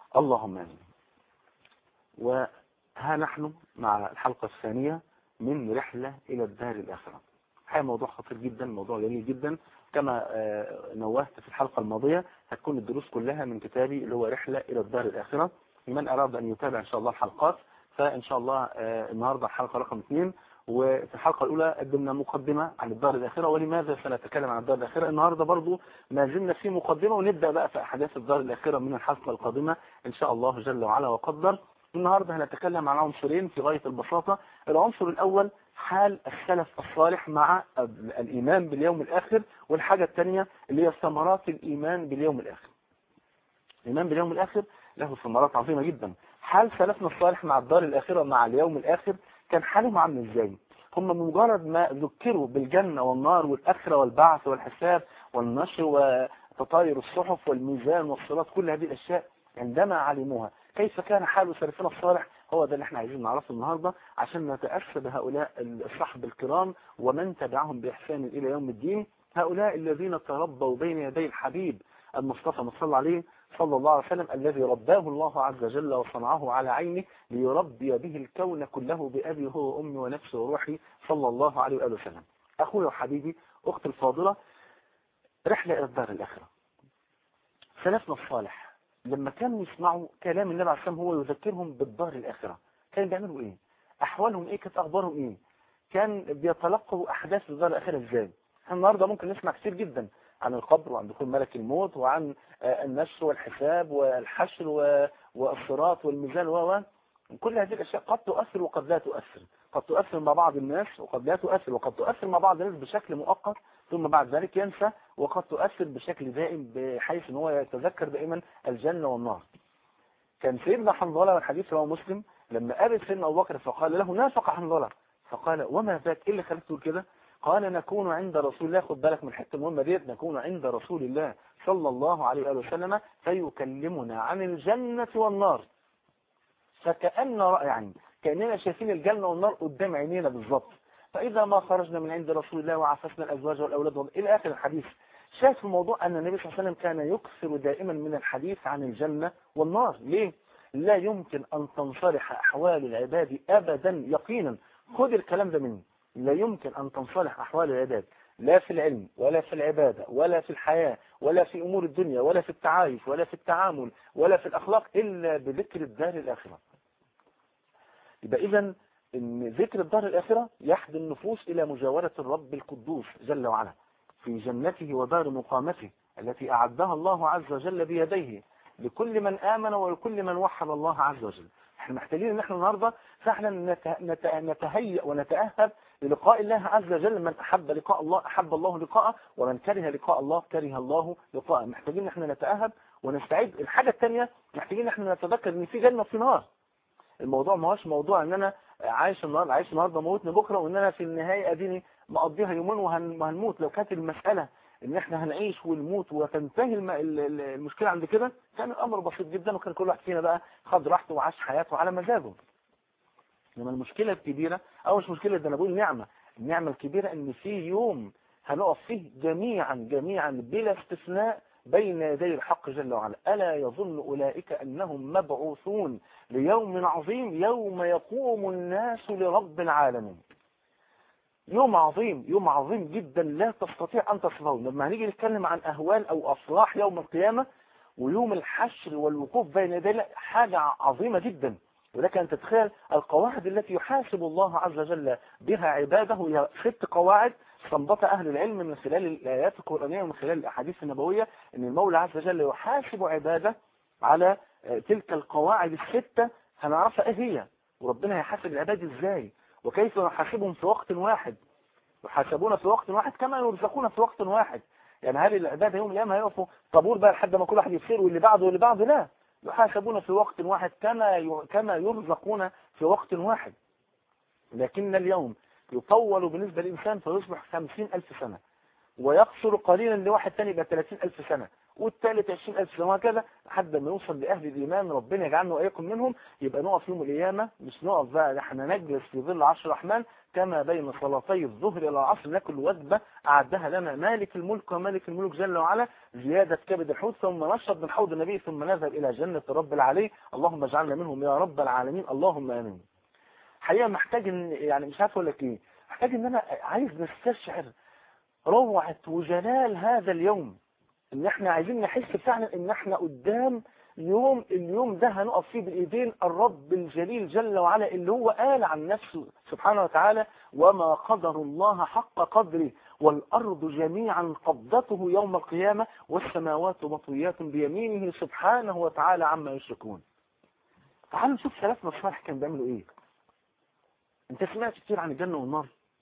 اللهم امين وها نحن مع الحلقة الثانية من رحلة إلى الدار الآخرة حقيقة موضوع خطير جدا موضوع جميل جدا كما نوهت في الحلقة الماضية هتكون الدروس كلها من كتابي اللي هو رحلة إلى الدار الآخرة لمن أراد أن يتابع إن شاء الله الحلقات فإن شاء الله النهاردة الحلقة رقم اثنين وفي الحلقة الأولى قدمنا مقدمة عن الدار الآخرة ولماذا سنتكلم عن الدار الآخرة النهاردة برضو ما زلنا في مقدمة ونبدأ بقى في أحداث الدار الآخرة من الحلقة القادمة إن شاء الله جل وعلا وقدر النهاردة هنتكلم عن عنصرين في غاية البساطة العنصر الأول حال السلف الصالح مع الإيمان باليوم الآخر والحاجة الثانية اللي هي ثمرات الإيمان باليوم الآخر الإيمان باليوم الآخر له ثمرات عظيمة جدا حال سلفنا الصالح مع الدار الآخرة مع اليوم الآخر كان حالهم عامل ازاي هم بمجرد ما ذكروا بالجنة والنار والآخرة والبعث والحساب والنشر وتطاير الصحف والميزان والصلاة كل هذه الأشياء عندما علموها كيف كان حال سلفنا الصالح هو ده اللي احنا عايزين نعرفه النهاردة عشان نتأسى بهؤلاء الصحب الكرام ومن تبعهم بإحسان إلى يوم الدين هؤلاء الذين تربوا بين يدي الحبيب المصطفى صلى عليه صلى الله عليه وسلم الذي رباه الله عز وجل وصنعه على عينه ليربي به الكون كله بأبي هو وأمي ونفسي وروحي صلى الله عليه وآله وسلم أخوي وحبيبي أختي الفاضلة رحلة إلى الدار الآخرة سلفنا الصالح لما كانوا يسمعوا كلام النبي عليه الصلاة هو يذكرهم بالدار الآخرة كانوا بيعملوا إيه أحوالهم إيه كانت أخبارهم إيه كان بيتلقوا أحداث الدار الآخرة إزاي النهاردة ممكن نسمع كثير جدا عن القبر وعن دخول ملك الموت وعن النشر والحساب والحشر والصراط والميزان و كل هذه الأشياء قد تؤثر وقد لا تؤثر قد تؤثر مع بعض الناس وقد لا تؤثر وقد تؤثر مع بعض الناس بشكل مؤقت ثم بعد ذلك ينسى وقد تؤثر بشكل دائم بحيث ان هو يتذكر دائما الجنة والنار كان سيدنا حنظلة والحديث رواه مسلم لما قابل سيدنا أبو بكر فقال له نافق حنظلة فقال وما ذاك ايه اللي خليك تقول كده قال نكون عند رسول الله خد بالك من الحته المهمه ديت نكون عند رسول الله صلى الله عليه واله وسلم فيكلمنا عن الجنه والنار فكأن يعني كأننا شايفين الجنة والنار قدام عينينا بالظبط فإذا ما خرجنا من عند رسول الله وعفسنا الأزواج والأولاد إلى آخر الحديث شايف في الموضوع أن النبي صلى الله عليه وسلم كان يكثر دائما من الحديث عن الجنة والنار ليه؟ لا يمكن أن تنصلح أحوال العباد أبدا يقينا خذ الكلام ده مني لا يمكن أن تنصلح أحوال العباد لا في العلم ولا في العبادة ولا في الحياة ولا في أمور الدنيا ولا في التعايش ولا في التعامل ولا في الأخلاق إلا بذكر الدار الآخرة يبقى إذا إن ذكر الدار الآخرة يحدي النفوس إلى مجاورة الرب القدوس جل وعلا في جنته ودار مقامته التي أعدها الله عز وجل بيديه لكل من آمن ولكل من وحد الله عز وجل احنا محتاجين ان احنا النهاردة فعلا نتهيأ ونتأهب للقاء الله عز وجل من أحب لقاء الله أحب الله لقاءه ومن كره لقاء الله كره الله لقاءه محتاجين ان احنا نتأهب ونستعد الحاجة الثانية محتاجين ان احنا نتذكر ان في جنة وفي نار الموضوع ما هوش موضوع ان انا عايش النهارده عايش النهارده موتني بكره وان انا في النهايه اديني مقضيها يومين وهنموت لو كانت المساله ان احنا هنعيش ونموت وتنتهي المشكله عند كده كان الامر بسيط جدا وكان كل واحد فينا بقى خد راحته وعاش حياته على مزاجه انما المشكله الكبيره او مش مشكله ده انا بقول نعمه النعمه الكبيره ان في يوم هنقف فيه جميعا جميعا بلا استثناء بين يدي الحق جل وعلا ألا يظن أولئك أنهم مبعوثون ليوم عظيم يوم يقوم الناس لرب العالمين يوم عظيم يوم عظيم جدا لا تستطيع أن تصفه لما هنيجي نتكلم عن أهوال أو أفراح يوم القيامة ويوم الحشر والوقوف بين يدي حاجة عظيمة جدا ولكن أن تتخيل القواعد التي يحاسب الله عز وجل بها عباده هي ست قواعد استنبط أهل العلم من خلال الآيات القرآنية ومن خلال الأحاديث النبوية أن المولى عز وجل يحاسب عباده على تلك القواعد الستة هنعرفها إيه هي وربنا هيحاسب العباد إزاي وكيف يحاسبهم في وقت واحد يحاسبون في وقت واحد كما يرزقون في وقت واحد يعني هل العباد يوم القيامة هيقفوا طابور بقى لحد ما كل واحد يصير واللي بعده واللي بعده لا يحاسبون في وقت واحد كما كما يرزقون في وقت واحد لكن اليوم يطول بالنسبة للإنسان فيصبح خمسين ألف سنة ويقصر قليلا لواحد تاني يبقى ثلاثين ألف سنة والثالث 20000 سنة وهكذا لحد ما يوصل لأهل الإيمان ربنا يجعلنا وإياكم منهم يبقى نقف يوم القيامة مش نقف بقى احنا نجلس في ظل عرش الرحمن كما بين صلاتي الظهر إلى العصر ناكل وجبة أعدها لنا مالك الملك ومالك الملك جل وعلا زيادة كبد الحوت ثم نشرب من حوض النبي ثم نذهب إلى جنة رب العلي اللهم اجعلنا منهم يا رب العالمين اللهم آمين حقيقة محتاج ان يعني مش عارف اقول لك ايه محتاج ان انا عايز نستشعر روعة وجلال هذا اليوم ان احنا عايزين نحس فعلا ان احنا قدام يوم اليوم ده هنقف فيه بالايدين الرب الجليل جل وعلا اللي هو قال عن نفسه سبحانه وتعالى وما قدر الله حق قدره والارض جميعا قبضته يوم القيامة والسماوات مطويات بيمينه سبحانه وتعالى عما يشركون تعالوا نشوف سلفنا الصالح كان بيعملوا ايه انت سمعت كتير عن الجنة والنار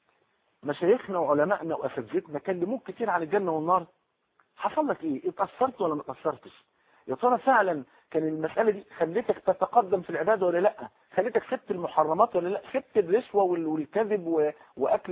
مشايخنا وعلمائنا واساتذتنا كلموك كتير عن الجنة والنار حصل لك ايه اتأثرت ولا ما اتأثرتش يا ترى فعلا كان المسألة دي خليتك تتقدم في العبادة ولا لا خليتك سبت المحرمات ولا لا سبت الرشوة والكذب و... واكل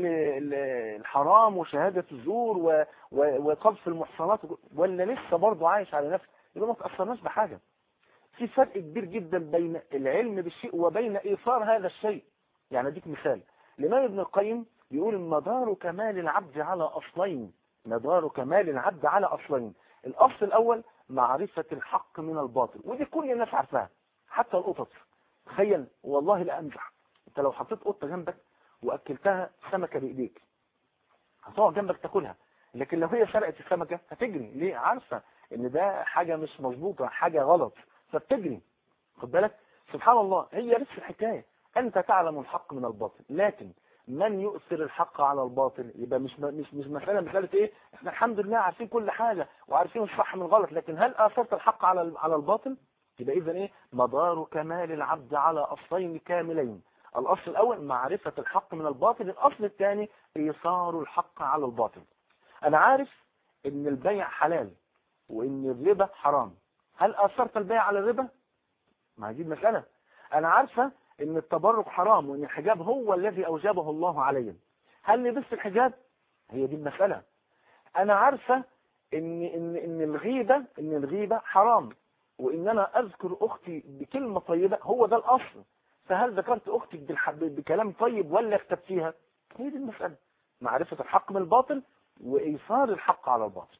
الحرام وشهادة الزور و... و... وقذف المحصنات ولا لسه برضه عايش على نفسك يبقى ما تأثرناش بحاجة في فرق كبير جدا بين العلم بالشيء وبين ايثار هذا الشيء يعني اديك مثال الامام ابن القيم بيقول مدار كمال العبد على اصلين مدار كمال العبد على اصلين الاصل الاول معرفة الحق من الباطل ودي كل الناس عارفاها حتى القطط تخيل والله لا امزح انت لو حطيت قطة جنبك واكلتها سمكة بايديك هتقعد جنبك تاكلها لكن لو هي سرقت السمكة هتجري ليه عارفة ان ده حاجة مش مظبوطة حاجة غلط فبتجري خد بالك سبحان الله هي نفس الحكاية انت تعلم الحق من الباطل لكن من يؤثر الحق على الباطل يبقى مش مش مش مساله مساله ايه احنا الحمد لله عارفين كل حاجه وعارفين الصح من الغلط لكن هل اثرت الحق على على الباطل يبقى اذا ايه مدار كمال العبد على اصلين كاملين الاصل الاول معرفه الحق من الباطل الاصل الثاني ايثار الحق على الباطل انا عارف ان البيع حلال وان الربا حرام هل اثرت البيع على الربا ما دي المساله انا عارفه ان التبرك حرام وان الحجاب هو الذي اوجبه الله عليا هل لبست الحجاب هي دي المسألة انا عارفة ان ان ان الغيبة ان الغيبة حرام وان انا اذكر اختي بكلمة طيبة هو ده الاصل فهل ذكرت اختك بكلام طيب ولا اختبتيها هي دي المسألة معرفة الحق من الباطل وايثار الحق على الباطل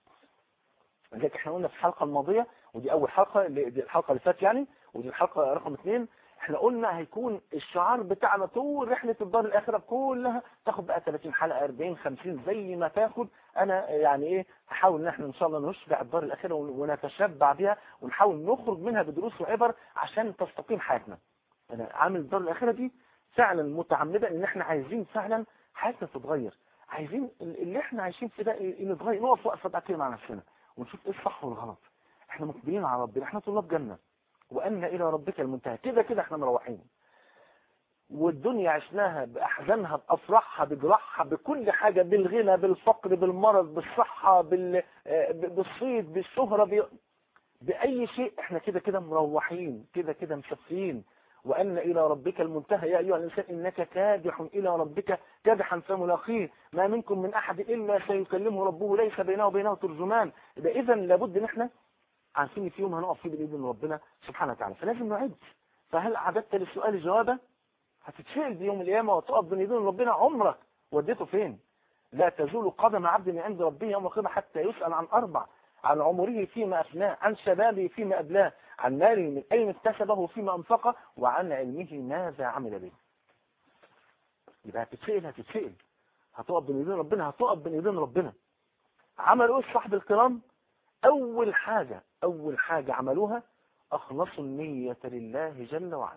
لذلك احنا قلنا في الحلقة الماضية ودي اول حلقة دي الحلقة اللي فاتت يعني ودي الحلقة رقم اثنين احنا قلنا هيكون الشعار بتاعنا طول رحلة الدار الآخرة كلها تاخد بقى 30 حلقة 40 50 زي ما تاخد انا يعني ايه هحاول ان احنا ان شاء الله نشبع الدار الآخرة ونتشبع بها ونحاول نخرج منها بدروس وعبر عشان تستقيم حياتنا انا عامل الدار الآخرة دي فعلا متعمدة ان احنا عايزين فعلا حياتنا تتغير عايزين اللي احنا عايشين في ده نتغير نقف وقفة بقى مع نفسنا ونشوف ايه الصح والغلط احنا مقبلين على ربنا احنا طلاب جنة وأن إلى ربك المنتهى كده كده احنا مروحين والدنيا عشناها بأحزانها بأفراحها بجراحها بكل حاجة بالغنى بالفقر بالمرض بالصحة بال... بالصيد بالشهرة ب... بأي شيء احنا كده كده مروحين كده كده مشفيين وأن إلى ربك المنتهى يا أيها الإنسان إنك كادح إلى ربك كادحا فملاقيه ما منكم من أحد إلا سيكلمه ربه ليس بينه وبينه ترجمان إذا إذا لابد إن احنا عارفين في يوم هنقف فيه بإذن ربنا سبحانه وتعالى فلازم نعد فهل أعددت للسؤال جوابا هتتسأل بيوم القيامة وتقف بين يدين ربنا عمرك وديته فين لا تزول قدم عبد من عند ربه يوم القيامة حتى يسأل عن أربع عن عمره فيما أفناه عن شبابه فيما أبلاه عن ماله من أين اكتسبه فيما أنفقه وعن علمه ماذا عمل به يبقى هتتسأل هتتسأل هتقف بين يدين ربنا هتقف بين يدين ربنا عملوا ايه الصحب الكرام أول حاجة أول حاجة عملوها أخلصوا النية لله جل وعلا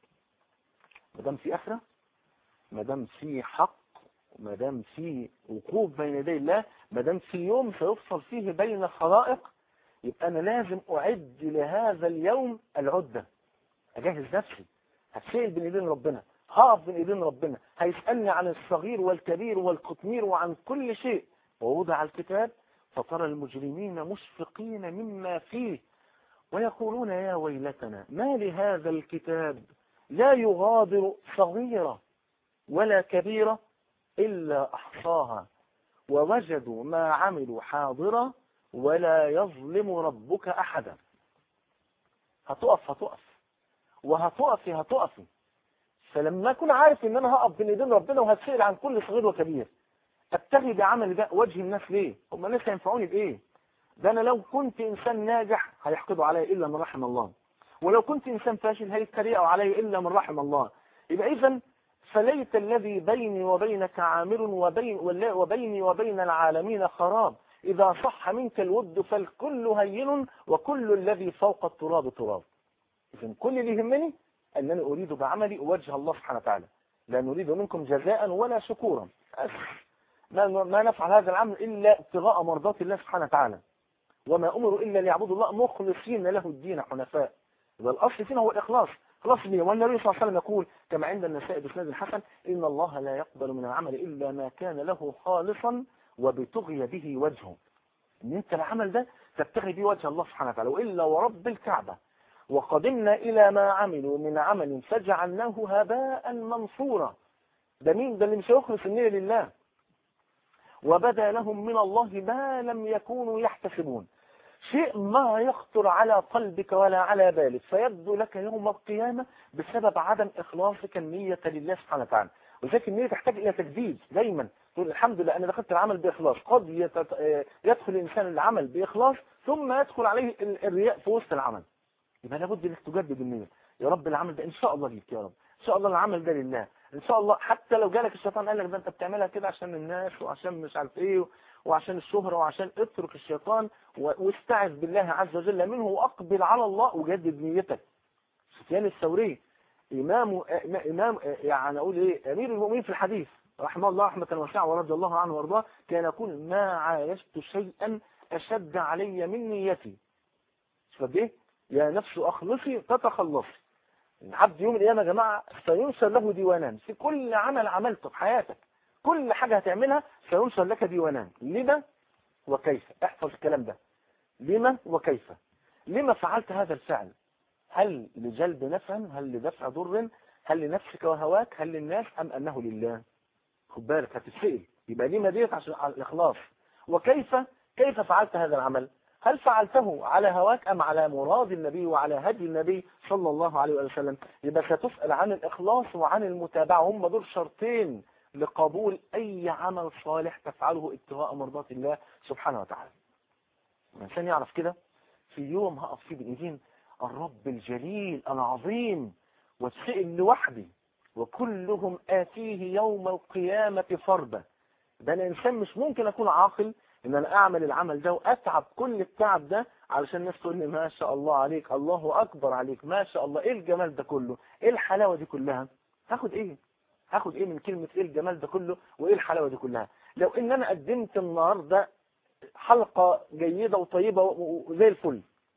مدام في أخرة مدام في حق مدام في وقوف بين يدي الله مدام في يوم سيفصل فيه بين خلائق يبقى أنا لازم أعد لهذا اليوم العدة أجهز نفسي هتسأل بين ايدين ربنا هقف بين ايدين ربنا هيسألني عن الصغير والكبير والقطمير وعن كل شيء ووضع الكتاب فترى المجرمين مشفقين مما فيه ويقولون يا ويلتنا ما لهذا الكتاب لا يغادر صغيرة ولا كبيرة إلا أحصاها ووجدوا ما عملوا حاضرا ولا يظلم ربك أحدا هتقف هتقف وهتقفي هتقفي فلما أكون عارف إن أنا هقف بين إيدين ربنا وهتسأل عن كل صغير وكبير أبتغي بعمل ده وجه الناس ليه؟ هم الناس هينفعوني بإيه؟ ده أنا لو كنت إنسان ناجح هيحقدوا علي إلا من رحم الله ولو كنت إنسان فاشل هيتريقوا علي إلا من رحم الله يبقى إذا فليت الذي بيني وبينك عامر وبين وبيني وبين العالمين خراب إذا صح منك الود فالكل هين وكل الذي فوق التراب تراب إذن كل اللي يهمني أنني أريد بعملي وجه الله سبحانه وتعالى لا نريد منكم جزاء ولا شكورا ما, ما نفعل هذا العمل إلا ابتغاء مرضات الله سبحانه وتعالى وما أمروا إلا ليعبدوا الله مخلصين له الدين حنفاء إذا الأصل فينا هو الإخلاص خلاص بيه والنبي صلى الله عليه وسلم يقول كما عند النساء بسناد الحسن إن الله لا يقبل من العمل إلا ما كان له خالصا وبتغي به وجهه ان انت العمل ده تبتغي به وجه الله سبحانه وتعالى وإلا ورب الكعبة وقدمنا إلى ما عملوا من عمل فجعلناه هباء منصورا ده مين ده اللي مش هيخلص النية لله وبدا لهم من الله ما لم يكونوا يحتسبون شيء ما يخطر على قلبك ولا على بالك فيبدو لك يوم القيامة بسبب عدم إخلاصك النية لله سبحانه وتعالى وذلك النية تحتاج إلى تجديد دايما تقول الحمد لله أنا دخلت العمل بإخلاص قد يدخل الإنسان العمل بإخلاص ثم يدخل عليه الرياء في وسط العمل يبقى لابد انك تجدد النية يا رب العمل ده إن شاء الله ليك يا رب إن شاء الله العمل ده لله إن شاء الله حتى لو جالك الشيطان قال لك ده أنت بتعملها كده عشان الناس وعشان مش عارف إيه وعشان الشهرة وعشان اترك الشيطان واستعذ بالله عز وجل منه واقبل على الله وجدد نيتك سفيان الثوري امام امام يعني اقول ايه امير المؤمنين في الحديث رحمه الله رحمه واسعه ورضي الله عنه وارضاه كان يقول ما عايشت شيئا اشد علي من نيتي شوف ايه يا نفس اخلصي تتخلصي العبد يوم القيامه يا جماعه سينشر له ديوانان في كل عمل عملته في حياتك كل حاجة هتعملها سينشر لك ديوانان لما وكيف احفظ الكلام ده لما وكيف لما فعلت هذا الفعل هل لجلب نفع هل لدفع ضر هل لنفسك وهواك هل للناس أم أنه لله خد بالك هتتسئل يبقى لما ديت عشان على الإخلاص وكيف كيف فعلت هذا العمل هل فعلته على هواك أم على مراد النبي وعلى هدي النبي صلى الله عليه وسلم يبقى ستسأل عن الإخلاص وعن المتابعة هم دول شرطين لقبول أي عمل صالح تفعله ابتغاء مرضات الله سبحانه وتعالى الإنسان يعرف كده في يوم هقف فيه بإيدين الرب الجليل العظيم واتسئل لوحدي وكلهم آتيه يوم القيامة فردا ده أنا إنسان مش ممكن أكون عاقل إن أنا أعمل العمل ده وأتعب كل التعب ده علشان الناس تقول لي ما شاء الله عليك الله أكبر عليك ما شاء الله إيه الجمال ده كله إيه الحلاوة دي كلها هاخد إيه هاخد ايه من كلمة ايه الجمال ده كله وايه الحلاوة دي كلها لو ان انا قدمت النهاردة حلقة جيدة وطيبة وزي الفل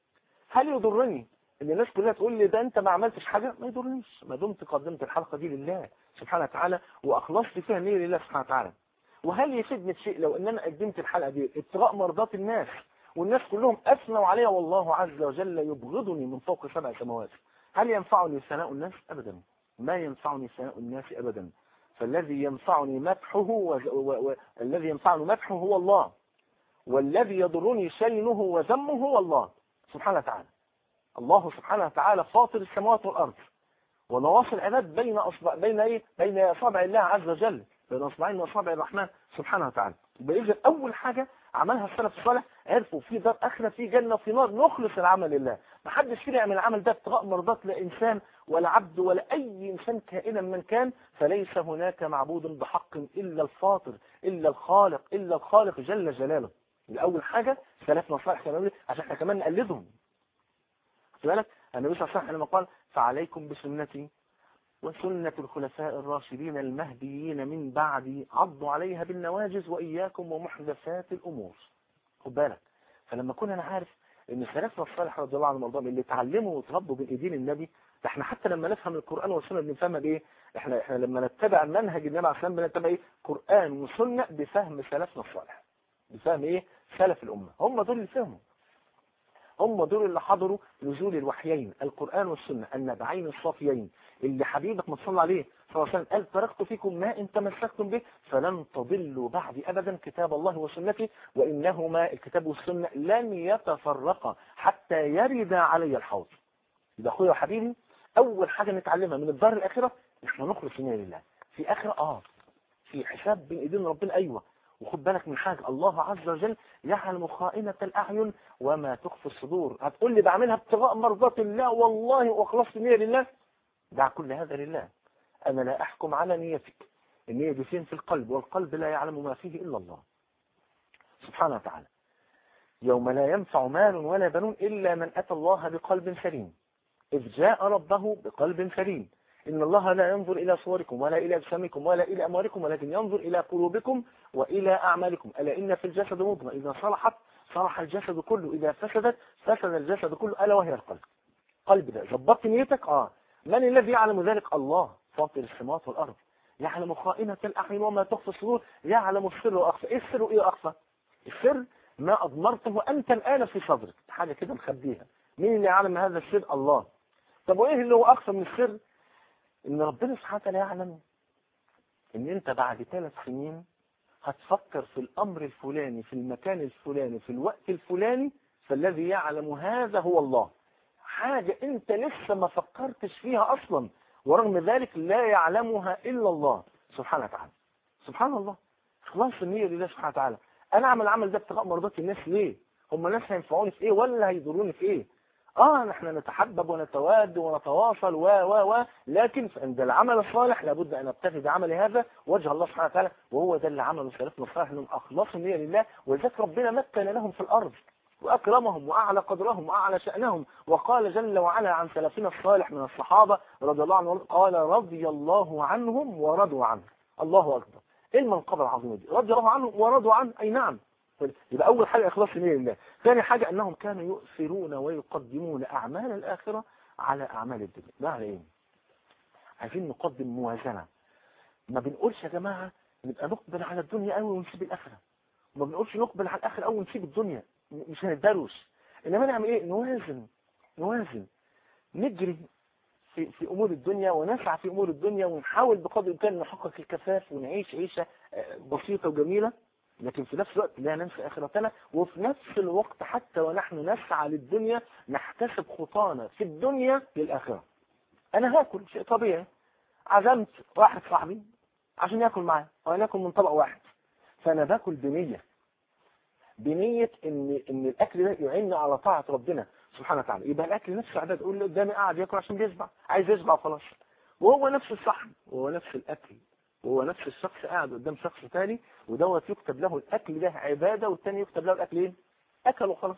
هل يضرني ان الناس كلها تقول لي ده انت ما عملتش حاجة ما يضرنيش ما دمت قدمت الحلقة دي لله سبحانه وتعالى واخلصت فيها نية لله سبحانه وتعالى وهل يفيدني شيء لو ان انا قدمت الحلقة دي ابتغاء مرضات الناس والناس كلهم اثنوا عليها والله عز وجل يبغضني من فوق سبع سماوات هل ينفعني ثناء الناس ابدا ما ينفعني ثناء الناس أبدا فالذي ينفعني مدحه والذي ينفعني مدحه هو الله والذي يضرني شينه وذمه هو الله سبحانه وتعالى الله سبحانه وتعالى فاطر السماوات والأرض ونواصي العباد بين أصبع بين إيه؟ بين أصابع الله عز وجل بين أصبعين أصابع الرحمن سبحانه وتعالى بإذن أول حاجة عملها السلف الصالح عرفوا في دار آخرة في جنة في نار نخلص العمل لله ما حدش فينا يعمل العمل ده ابتغاء مرضات لا إنسان ولا عبد ولا أي إنسان كائنا من كان فليس هناك معبود بحق إلا الفاطر إلا الخالق إلا الخالق جل جلاله الأول حاجة سلفنا الصالح كانوا عشان احنا كمان نقلدهم خد بالك النبي صلى الله عليه وسلم لما قال فعليكم بسنتي وسنة الخلفاء الراشدين المهديين من بعدي عضوا عليها بالنواجز وإياكم ومحدثات الأمور خد بالك فلما كنا أنا عارف ان سلفنا الصالح رضي الله عنهم وارضاهم اللي اتعلموا وتربوا بين ايدين النبي ده احنا حتى لما نفهم القرآن والسنة بنفهمها بايه احنا احنا لما نتبع منهج النبي عليه الصلاه بنتبع ايه قرآن وسنة بفهم سلفنا الصالح بفهم ايه سلف الأمة هم دول اللي فهموا هم دول اللي حضروا نزول الوحيين القرآن والسنة النبعين الصافيين اللي حبيبك ما تصلى عليه صلى الله عليه وسلم قال تركت فيكم ما إن تمسكتم به فلن تضلوا بعدي أبدا كتاب الله وسنتي وإنهما الكتاب والسنة لن يتفرقا حتى يرد علي الحوض يبقى أخويا وحبيبي أول حاجة نتعلمها من الدار الآخرة إحنا نخلص نية لله في آخرة آه في حساب بين إيدين ربنا أيوة وخد بالك من حاجة الله عز وجل يعلم خائنة الأعين وما تخفي الصدور هتقول لي بعملها ابتغاء مرضات الله والله وأخلصت نية لله دع كل هذا لله أنا لا أحكم على نيتك النية دي فين في القلب والقلب لا يعلم ما فيه إلا الله سبحانه وتعالى يوم لا ينفع مال ولا بنون إلا من أتى الله بقلب سليم إذ جاء ربه بقلب سليم إن الله لا ينظر إلى صوركم ولا إلى أجسامكم ولا إلى أموالكم ولكن ينظر إلى قلوبكم وإلى أعمالكم ألا إن في الجسد مضغة إذا صلحت صلح الجسد كله إذا فسدت فسد الجسد كله ألا وهي القلب قلب ده ظبطت نيتك آه من الذي يعلم ذلك الله فاطر السماوات والأرض يعلم خائنة الأعين وما تخفي الصدور يعلم السر وأخفى إيه السر وإيه أخفى السر ما أضمرته أنت الآن في صدرك حاجة كده مخبيها مين اللي يعلم هذا السر الله طب وإيه اللي هو أخفى من السر ان ربنا سبحانه وتعالى يعلم ان انت بعد ثلاث سنين هتفكر في الامر الفلاني في المكان الفلاني في الوقت الفلاني فالذي يعلم هذا هو الله حاجة انت لسه ما فكرتش فيها اصلا ورغم ذلك لا يعلمها الا الله سبحانه وتعالى سبحان الله خلاص النية لله سبحانه وتعالى انا اعمل العمل ده ابتغاء مرضات الناس ليه هم الناس هينفعوني في ايه ولا هيضروني في ايه اه نحن نتحبب ونتواد ونتواصل و و و لكن عند العمل الصالح لابد ان ابتغي بعمل هذا وجه الله سبحانه وتعالى وهو ده اللي عمله سلفنا الصالح انهم اخلصوا النية لله ولذلك ربنا مكن لهم في الارض واكرمهم واعلى قدرهم واعلى شانهم وقال جل وعلا عن سلفنا الصالح من الصحابه رضي الله عنهم قال رضي الله عنهم ورضوا عنه الله اكبر ايه المنقبه العظيمه دي رضي الله عنهم ورضوا عنه اي نعم يبقى أول حاجة إخلاص النية لله ثاني حاجة أنهم كانوا يؤثرون ويقدمون أعمال الآخرة على أعمال الدنيا ده على إيه عايزين نقدم موازنة ما بنقولش يا جماعة نبقى نقبل على الدنيا قوي ونسيب الآخرة وما بنقولش نقبل على الآخرة قوي ونسيب الدنيا مش هندروش إنما نعمل إيه نوازن نوازن نجري في, في أمور الدنيا ونسعى في أمور الدنيا ونحاول بقدر الإمكان نحقق الكفاف ونعيش عيشة بسيطة وجميلة لكن في نفس الوقت لا ننسى آخرتنا وفي نفس الوقت حتى ونحن نسعى للدنيا نحتسب خطانا في الدنيا للآخرة أنا هاكل شيء طبيعي عزمت واحد صاحبي عشان ياكل معايا وأنا ياكل من طبق واحد فأنا باكل بنية بنية إن إن الأكل ده يعيننا على طاعة ربنا سبحانه وتعالى يبقى الأكل نفسه عباد أقول له قدامي قاعد ياكل عشان بيشبع عايز يشبع وخلاص وهو نفس الصحن وهو نفس الأكل وهو نفس الشخص قاعد قدام شخص ثاني ودوت يكتب له الاكل ده عباده والثاني يكتب له الاكل ايه اكل وخلاص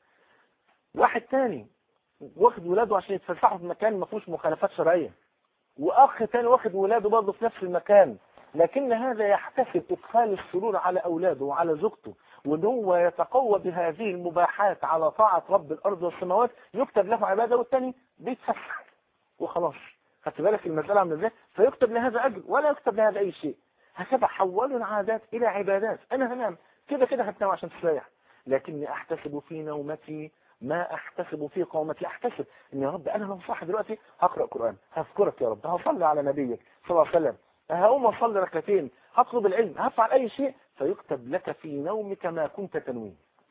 واحد ثاني واخد ولاده عشان يتفسحوا في مكان ما فيهوش مخالفات شرعيه واخ ثاني واخد ولاده برضه في نفس المكان لكن هذا يحتسب ادخال السرور على اولاده وعلى زوجته وان هو يتقوى بهذه المباحات على طاعه رب الارض والسماوات يكتب له عباده والثاني بيتفسح وخلاص خدت بالك المسألة عامله ازاي فيكتب لهذا أجر ولا يكتب لهذا أي شيء هكذا حولوا العادات إلى عبادات أنا هنام كده كده هتنام عشان تستريح لكني أحتسب في نومتي ما أحتسب في قومتي أحتسب إن يا رب أنا لو صاحي دلوقتي هقرأ قرآن هذكرك يا رب هصلي على نبيك صلى الله عليه وسلم هقوم أصلي ركعتين هطلب العلم هفعل أي شيء فيكتب لك في نومك ما كنت تنويه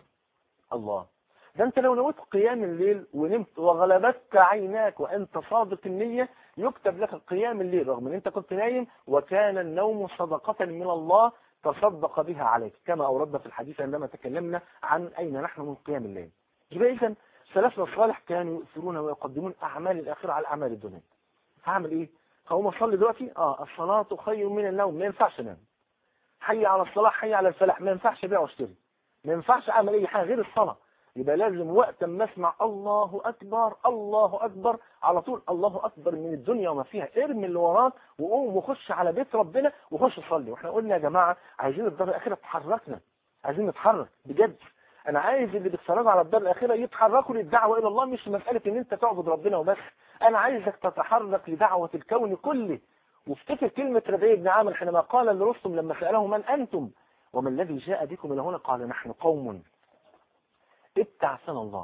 الله ده انت لو نويت قيام الليل ونمت وغلبتك عيناك وانت صادق النية يكتب لك قيام الليل رغم ان انت كنت نايم وكان النوم صدقة من الله تصدق بها عليك كما اوردنا في الحديث عندما تكلمنا عن اين نحن من قيام الليل يبقى اذا سلفنا الصالح كانوا يؤثرون ويقدمون اعمال الاخره على اعمال الدنيا هعمل ايه هقوم اصلي دلوقتي اه الصلاه خير من النوم ما ينفعش انام حي على الصلاه حي على الفلاح ما ينفعش ابيع واشتري ما ينفعش اعمل اي حاجه غير الصلاه يبقى لازم وقت ما اسمع الله اكبر الله اكبر على طول الله اكبر من الدنيا وما فيها ارمي اللي وراك وقوم وخش على بيت ربنا وخش صلي واحنا قلنا يا جماعه عايزين الدار الاخره تحركنا عايزين نتحرك بجد انا عايز اللي بيتفرجوا على الدار الاخره يتحركوا للدعوه الى الله مش مساله ان انت تعبد ربنا وبس انا عايزك تتحرك لدعوه الكون كله وافتكر كلمه ربيع بن عامر حينما قال لرستم لما ساله من انتم وما الذي جاء بكم الى هنا قال نحن قوم ابتعثنا الله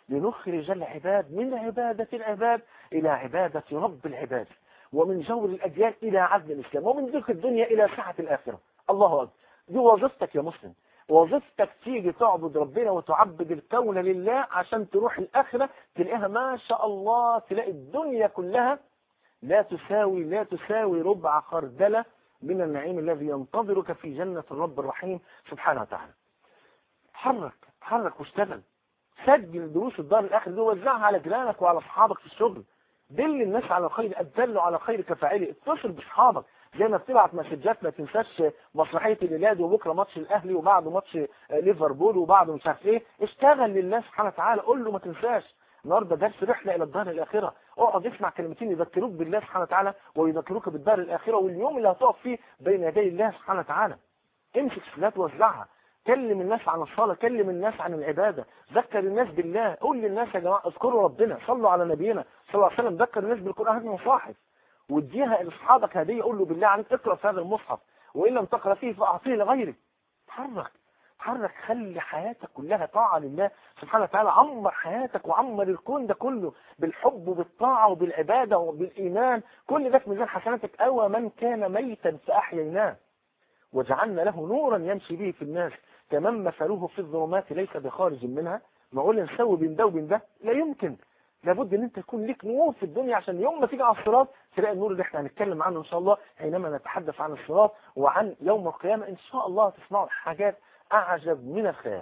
لنخرج العباد من عبادة العباد إلى عبادة رب العباد ومن جور الأديان إلى عدل الإسلام ومن ذكر الدنيا إلى سعة الآخرة الله أكبر دي وظيفتك يا مسلم وظيفتك تيجي تعبد ربنا وتعبد الكون لله عشان تروح الآخرة تلاقيها ما شاء الله تلاقي الدنيا كلها لا تساوي لا تساوي ربع خردلة من النعيم الذي ينتظرك في جنة الرب الرحيم سبحانه وتعالى حرك حرك واشتغل سجل دروس الدار الآخر دي وزعها على جيرانك وعلى أصحابك في الشغل دل الناس على الخير ادلوا على خير كفاعله اتصل باصحابك زي ما بتبعت مسجات ما تنساش مسرحيه الهلال وبكره ماتش الاهلي وبعده ماتش ليفربول وبعده مش عارف ايه اشتغل لله سبحانه وتعالى قول له ما تنساش النهارده درس رحله الى الدار الاخره اقعد اسمع كلمتين يذكروك بالله سبحانه وتعالى ويذكروك بالدار الاخره واليوم اللي هتقف فيه بين يدي الله سبحانه وتعالى امسك الصلاه ووزعها كلم الناس عن الصلاة كلم الناس عن العبادة ذكر الناس بالله قول للناس يا جماعة اذكروا ربنا صلوا على نبينا صلى الله عليه وسلم ذكر الناس بالقرآن هذه مصاحف واديها لاصحابك هدية قول له بالله عليك اقرأ في هذا المصحف وإن لم تقرأ فيه فأعطيه لغيرك تحرك تحرك خلي حياتك كلها طاعة لله سبحانه وتعالى عمر حياتك وعمر الكون ده كله بالحب وبالطاعة وبالعبادة وبالإيمان كل ده في ميزان حسناتك أو من كان ميتا فأحييناه وجعلنا له نورا يمشي به في الناس كمن مثله في الظلمات ليس بخارج منها معقول نسوي بين ده وبين ده لا يمكن لابد ان انت يكون ليك نور في الدنيا عشان يوم ما تيجي على الصراط تلاقي النور اللي احنا هنتكلم عنه ان شاء الله حينما نتحدث عن الصراط وعن يوم القيامة ان شاء الله تسمعوا حاجات اعجب من الخيال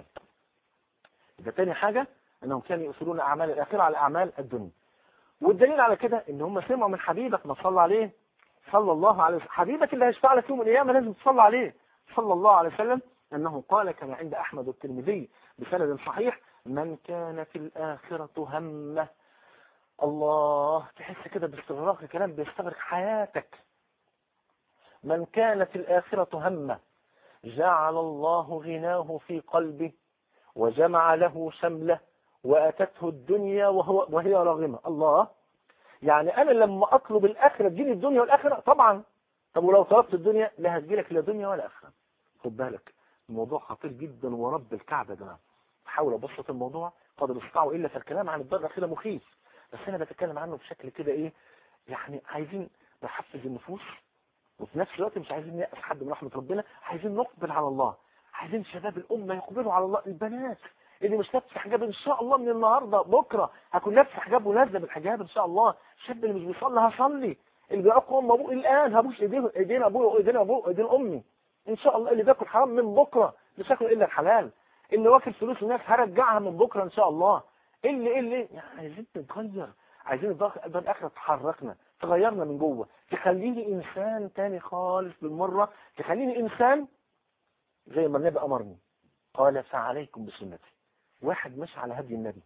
ده تاني حاجة انهم كانوا يؤثرون اعمال الاخرة على اعمال الدنيا والدليل على كده ان هم سمعوا من حبيبك ما صلى عليه صلى الله عليه وسلم حبيبك اللي هيشفع لك يوم القيامة لازم تصلى عليه صلى الله عليه وسلم أنه قال كما عند أحمد الترمذي بسند صحيح من كان في الآخرة همه الله تحس كده باستغراق الكلام بيستغرق حياتك من كان في الآخرة همه جعل الله غناه في قلبه وجمع له شمله وأتته الدنيا وهو وهي راغمة الله يعني أنا لما أطلب الآخرة تجيني الدنيا والآخرة طبعا طب ولو طلبت الدنيا لا هتجيلك لا دنيا ولا آخرة خد بالك الموضوع خطير جدا ورب الكعبة يا جماعه حاول ابسط الموضوع قدر استطاعوا الا فالكلام عن الدار الاخيره مخيف بس انا بتكلم عنه بشكل كده ايه يعني عايزين نحفز النفوس وفي نفس الوقت مش عايزين نيأس حد من رحمه ربنا عايزين نقبل على الله عايزين شباب الامه يقبلوا على الله البنات اللي مش لابسه حجاب ان شاء الله من النهارده بكره هكون لابسه حجاب ونازله بالحجاب ان شاء الله الشاب اللي مش بيصلي هصلي اللي بيعق ام ابوه الان هبوش ايديه ايدين ابوه وايدين ابوه وايدين امي ان شاء الله اللي بياكل حرام من بكره مش هاكل الا الحلال اللي واكل فلوس الناس هرجعها من بكره ان شاء الله اللي اللي يعني عايزين نتغير عايزين الدار الاخره تحركنا تغيرنا من جوه تخليني انسان تاني خالص بالمره تخليني انسان زي ما النبي امرني قال فعليكم بسنتي واحد مش على هدي النبي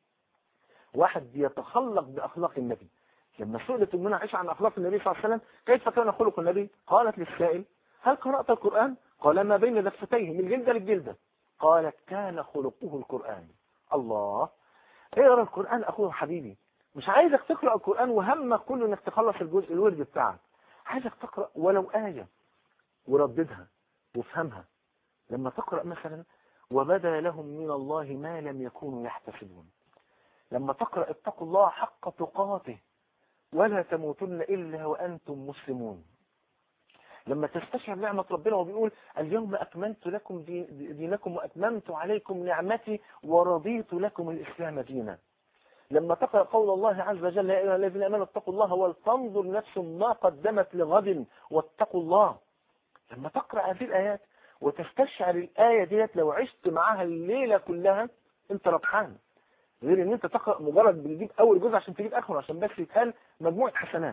واحد بيتخلق باخلاق النبي لما سئلت امنا عائشه عن اخلاق النبي صلى الله عليه وسلم كيف كان خلق النبي قالت للسائل هل قرات القران قال ما بين لفتيه من جلده للجلده قالت كان خلقه القران الله اقرا القران اخوه حبيبي مش عايزك تقرا القران وهمك كله انك تخلص الجزء الورد بتاعك عايزك تقرا ولو ايه ورددها وافهمها لما تقرا مثلا وبدا لهم من الله ما لم يكونوا يحتسبون لما تقرا اتقوا الله حق تقاته ولا تموتن الا وانتم مسلمون لما تستشعر نعمة ربنا وبيقول اليوم أكملت لكم دينكم وأتممت عليكم نعمتي ورضيت لكم الإسلام دينا لما تقرأ قول الله عز وجل يا أيها الذين آمنوا اتقوا الله ولتنظر نفس ما قدمت لغد واتقوا الله لما تقرأ هذه الآيات وتستشعر الآية ديت لو عشت معاها الليلة كلها أنت ربحان غير ان انت تقرأ مجرد بتجيب اول جزء عشان تجيب اخره عشان بس يتقال مجموعة حسنات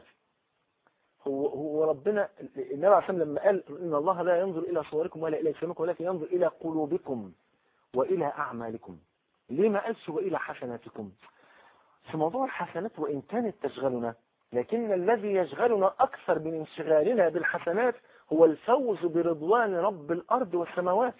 هو هو ربنا النبي عليه الصلاه لما قال ان الله لا ينظر الى صوركم ولا الى اجسامكم ولكن ينظر الى قلوبكم والى اعمالكم ليه ما قالش والى حسناتكم في موضوع الحسنات وان كانت تشغلنا لكن الذي يشغلنا اكثر من انشغالنا بالحسنات هو الفوز برضوان رب الارض والسماوات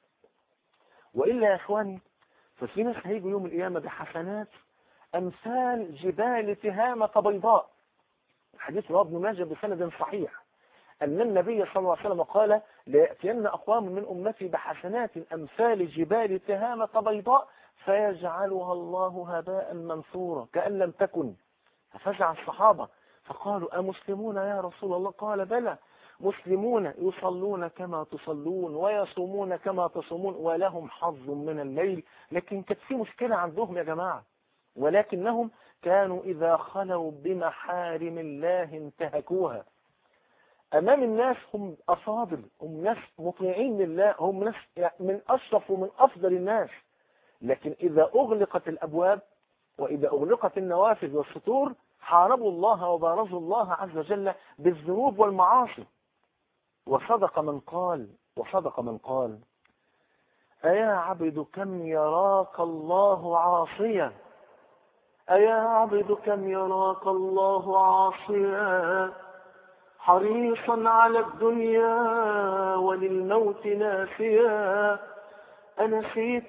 والا يا اخواني ففي ناس هيجوا يوم القيامه بحسنات امثال جبال تهامه بيضاء حديث رواه ابن ماجه بسند صحيح أن النبي صلى الله عليه وسلم قال ليأتين أقوام من أمتي بحسنات أمثال جبال تهامة بيضاء فيجعلها الله هباء منثورا كأن لم تكن ففزع الصحابة فقالوا أمسلمون يا رسول الله قال بلى مسلمون يصلون كما تصلون ويصومون كما تصومون ولهم حظ من الليل لكن كانت في مشكلة عندهم يا جماعة ولكنهم كانوا إذا خلوا بمحارم الله انتهكوها أمام الناس هم أفاضل هم ناس مطيعين لله هم ناس من أشرف ومن أفضل الناس لكن إذا أغلقت الأبواب وإذا أغلقت النوافذ والسطور حاربوا الله وبارزوا الله عز وجل بالذنوب والمعاصي وصدق من قال وصدق من قال أيا عبد كم يراك الله عاصيا أيا عبد كم يراك الله عاصيا حريصا على الدنيا وللموت ناسيا أنسيت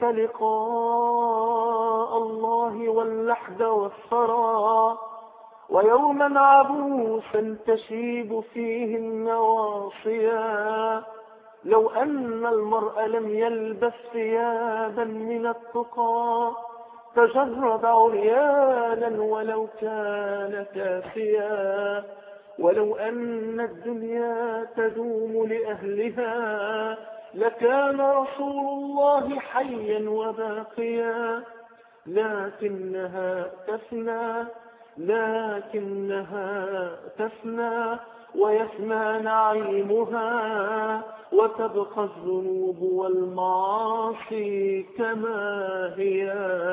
لقاء الله واللحد والثرى ويوما عبوسا تشيب فيه النواصيا لو أن المرء لم يلبس ثيابا من التقى تجرد عريانا ولو كان كافيا ولو أن الدنيا تدوم لأهلها لكان رسول الله حيا وباقيا لكنها تفنى لكنها تفنى ويفنى نعيمها وتبقى الذنوب والمعاصي كما هي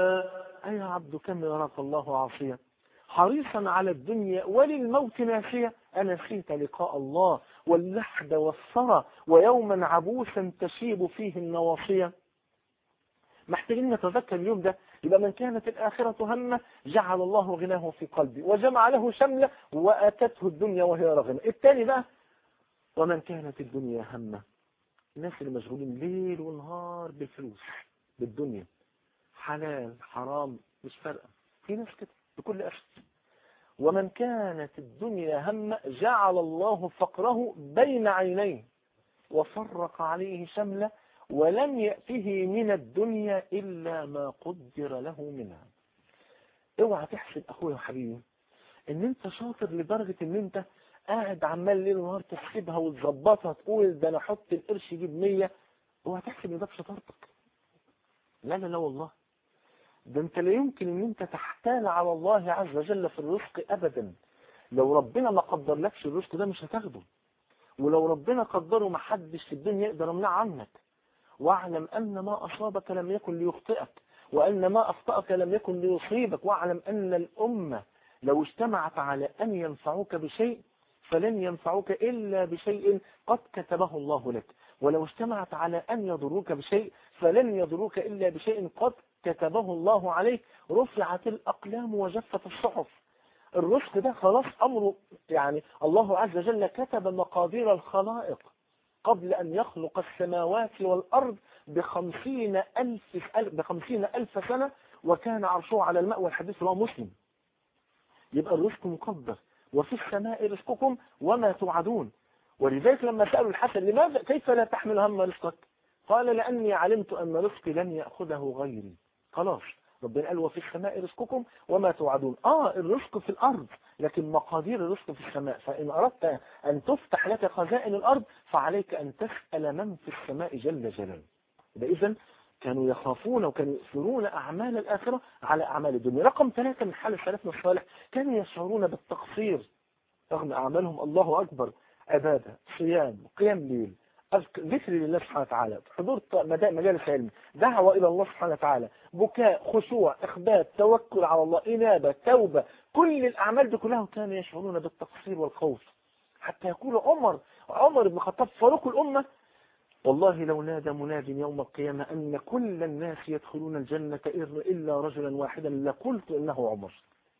أي عبد كم يراك الله عاصيا حريصا على الدنيا وللموت ناسيا أنسيت لقاء الله واللحد والثرى ويوما عبوسا تشيب فيه النواصية محتاجين نتذكر اليوم ده يبقى من كانت الآخرة همه جعل الله غناه في قلبه وجمع له شمله وأتته الدنيا وهي رغمة الثاني بقى ومن كانت الدنيا همه الناس اللي مشغولين ليل ونهار بالفلوس بالدنيا حلال حرام مش فارقة في ناس كده بكل أسف ومن كانت الدنيا هم جعل الله فقره بين عينيه وفرق عليه شمله ولم يأته من الدنيا إلا ما قدر له منها اوعى تحسب أخويا وحبيبي ان انت شاطر لدرجة ان انت قاعد عمال ليل ونهار تحسبها وتظبطها تقول ده انا احط القرش يجيب 100 اوعى تحسب ان ده بشطارتك لا لا لا والله ده انت لا يمكن ان انت تحتال على الله عز وجل في الرزق ابدا لو ربنا ما قدر لكش الرزق ده مش هتاخده ولو ربنا قدره ما حدش في الدنيا يقدر يمنع عنك واعلم ان ما اصابك لم يكن ليخطئك وان ما اخطأك لم يكن ليصيبك واعلم ان الامة لو اجتمعت على ان ينفعوك بشيء فلن ينفعوك الا بشيء قد كتبه الله لك ولو اجتمعت على ان يضروك بشيء فلن يضروك الا بشيء قد كتبه الله عليك رفعت الأقلام وجفت الصحف الرزق ده خلاص أمره يعني الله عز وجل كتب مقادير الخلائق قبل أن يخلق السماوات والأرض بخمسين ألف, بخمسين ألف سنة وكان عرشه على الماء والحديث رواه مسلم يبقى الرزق مقدر وفي السماء رزقكم وما توعدون ولذلك لما سألوا الحسن لماذا كيف لا تحمل هم رزقك قال لأني علمت أن رزقي لن يأخذه غيري خلاص ربنا قال وفي السماء رزقكم وما توعدون اه الرزق في الارض لكن مقادير الرزق في السماء فان اردت ان تفتح لك خزائن الارض فعليك ان تسأل من في السماء جل جلاله اذا كانوا يخافون وكانوا يؤثرون اعمال الاخره على اعمال الدنيا رقم ثلاثة من حال سلفنا الصالح كانوا يشعرون بالتقصير رغم اعمالهم الله اكبر عباده صيام قيام ليل ذكر لله سبحانه وتعالى حضور مجالس علم دعوة إلى الله سبحانه وتعالى بكاء خشوع إخبات توكل على الله إنابة توبة كل الأعمال دي كلها كانوا يشعرون بالتقصير والخوف حتى يقول عمر عمر بن الخطاب فاروق الأمة والله لو نادى مناد يوم القيامة أن كل الناس يدخلون الجنة إلا رجلا واحدا لقلت إنه عمر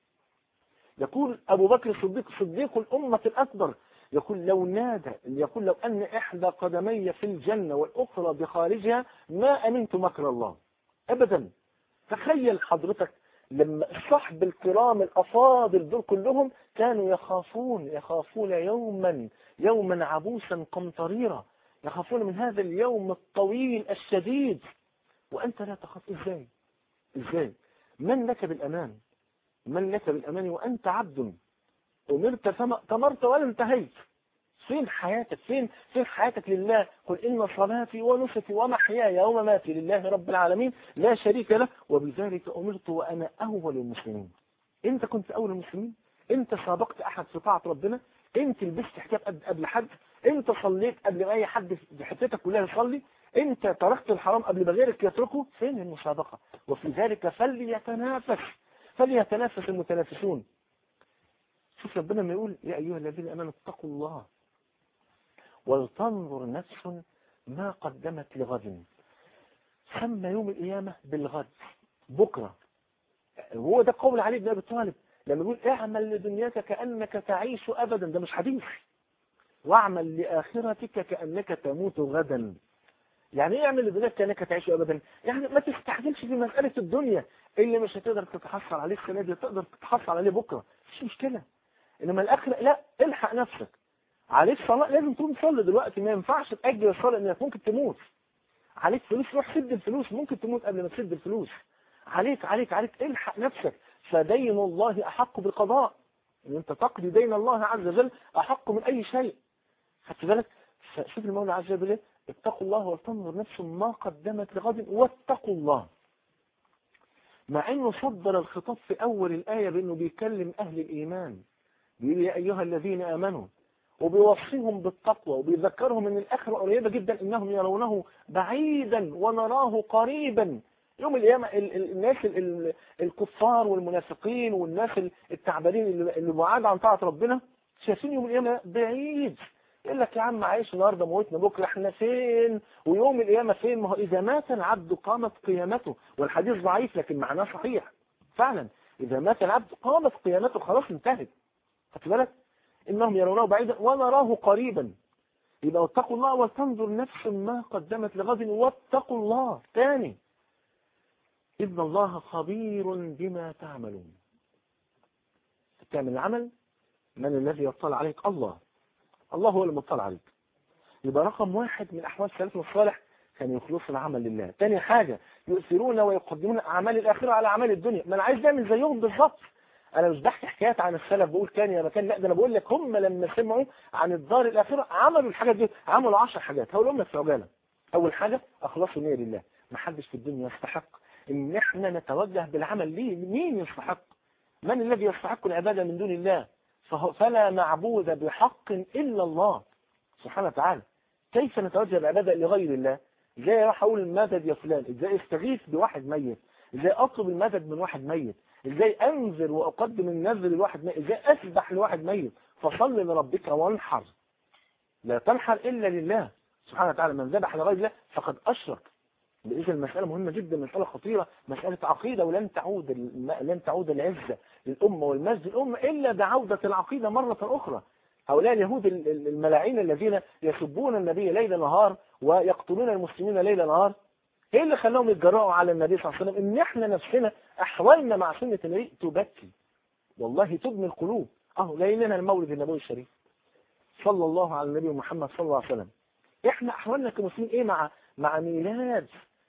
يقول أبو بكر الصديق صديق الأمة الأكبر يقول لو نادى يقول لو أن إحدى قدمي في الجنة والأخرى بخارجها ما أمنت مكر الله أبدا تخيل حضرتك لما الصحب الكرام الأفاضل دول كلهم كانوا يخافون يخافون يوما يوما عبوسا قمطريرا يخافون من هذا اليوم الطويل الشديد وأنت لا تخاف إزاي ازاي من لك بالامان من لك بالامان وانت عبد امرت فما تمرت ولا انتهيت فين حياتك فين فين حياتك لله قل ان صلاتي ونسكي ومحياي ومماتي لله رب العالمين لا شريك له وبذلك امرت وانا اول المسلمين انت كنت اول المسلمين انت سابقت احد في طاعه ربنا انت لبست حجاب قبل قبل حد انت صليت قبل ما اي حد في حتتك كلها يصلي انت تركت الحرام قبل ما غيرك يتركه فين المسابقه وفي ذلك فليتنافس فليتنافس المتنافسون شوف ربنا لما يقول يا ايها الذين امنوا اتقوا الله ولتنظر نفس ما قدمت لغد سمى يوم القيامة بالغد بكرة هو ده قول علي بن أبي طالب لما يقول اعمل لدنياك كأنك تعيش أبدا ده مش حديث واعمل لآخرتك كأنك تموت غدا يعني ايه اعمل لدنياك كأنك تعيش أبدا يعني ما تستعجلش في مسألة الدنيا اللي مش هتقدر تتحصل عليه السنة دي تقدر تتحصل عليه بكرة مش مشكلة إنما الآخرة لا الحق نفسك عليك صلاة لازم تقوم تصلي دلوقتي ما ينفعش تأجل الصلاة انك ممكن تموت عليك فلوس روح سد الفلوس ممكن تموت قبل ما تسد الفلوس عليك عليك عليك الحق نفسك فدين الله أحق بالقضاء ان انت تقضي دين الله عز وجل أحق من أي شيء خدت بالك شوف المولى عز وجل اتقوا الله ولتنظر نفس ما قدمت لغد واتقوا الله مع انه صدر الخطاب في اول الآية بانه بيكلم اهل الايمان بيقول يا ايها الذين امنوا وبيوصيهم بالتقوى وبيذكرهم ان الاخره قريبه جدا انهم يرونه بعيدا ونراه قريبا يوم القيامه ال ال الناس ال الكفار والمنافقين والناس التعبانين اللي بعاد عن طاعه ربنا شايفين يوم القيامه بعيد يقول لك يا عم عايش النهارده موتنا بكره احنا فين ويوم القيامه فين ما هو اذا مات العبد قامت قيامته والحديث ضعيف لكن معناه صحيح فعلا اذا مات العبد قامت قيامته خلاص انتهت خدت بالك إنهم يرونه بعيدا ونراه قريبا يبقى واتقوا الله ولتنظر نفس ما قدمت لغد واتقوا الله ثاني إن الله خبير بما تعملون تعمل العمل من الذي يطلع عليك الله الله هو اللي مطلع عليك يبقى رقم واحد من أحوال سلفنا الصالح كان يخلص العمل لله ثاني حاجة يؤثرون ويقدمون أعمال الآخرة على أعمال الدنيا ما أنا عايز نعمل زيهم بالظبط انا مش بحكي حكايات عن السلف بقول كان يا مكان لا ده انا بقول لك هم لما سمعوا عن الدار الاخره عملوا الحاجات دي عملوا 10 حاجات هقول لهم في عجاله اول حاجه اخلصوا نيه لله ما حدش في الدنيا يستحق ان احنا نتوجه بالعمل ليه مين يستحق من الذي يستحق العباده من دون الله فلا معبود بحق الا الله سبحانه وتعالى كيف نتوجه العباده لغير الله ازاي راح اقول المدد يا فلان ازاي استغيث بواحد ميت ازاي اطلب المدد من واحد ميت ازاي انذر واقدم النذر لواحد ميت ازاي اسبح لواحد ميت فصل لربك وانحر لا تنحر الا لله سبحانه وتعالى من ذبح لغير الله فقد اشرك اذا المساله مهمه جدا مساله خطيره مساله عقيده ولن تعود لن تعود العزه للامه والمجد للامه الا بعوده العقيده مره اخرى هؤلاء اليهود الملاعين الذين يسبون النبي ليل نهار ويقتلون المسلمين ليل نهار ايه اللي خلاهم يتجرأوا على النبي صلى الله عليه وسلم ان احنا نفسنا احوالنا مع سنة النبي تبكي والله تبني القلوب اهو ليلنا المولد النبوي الشريف صلى الله على النبي محمد صلى الله عليه وسلم احنا احوالنا كمسلمين ايه مع مع ميلاد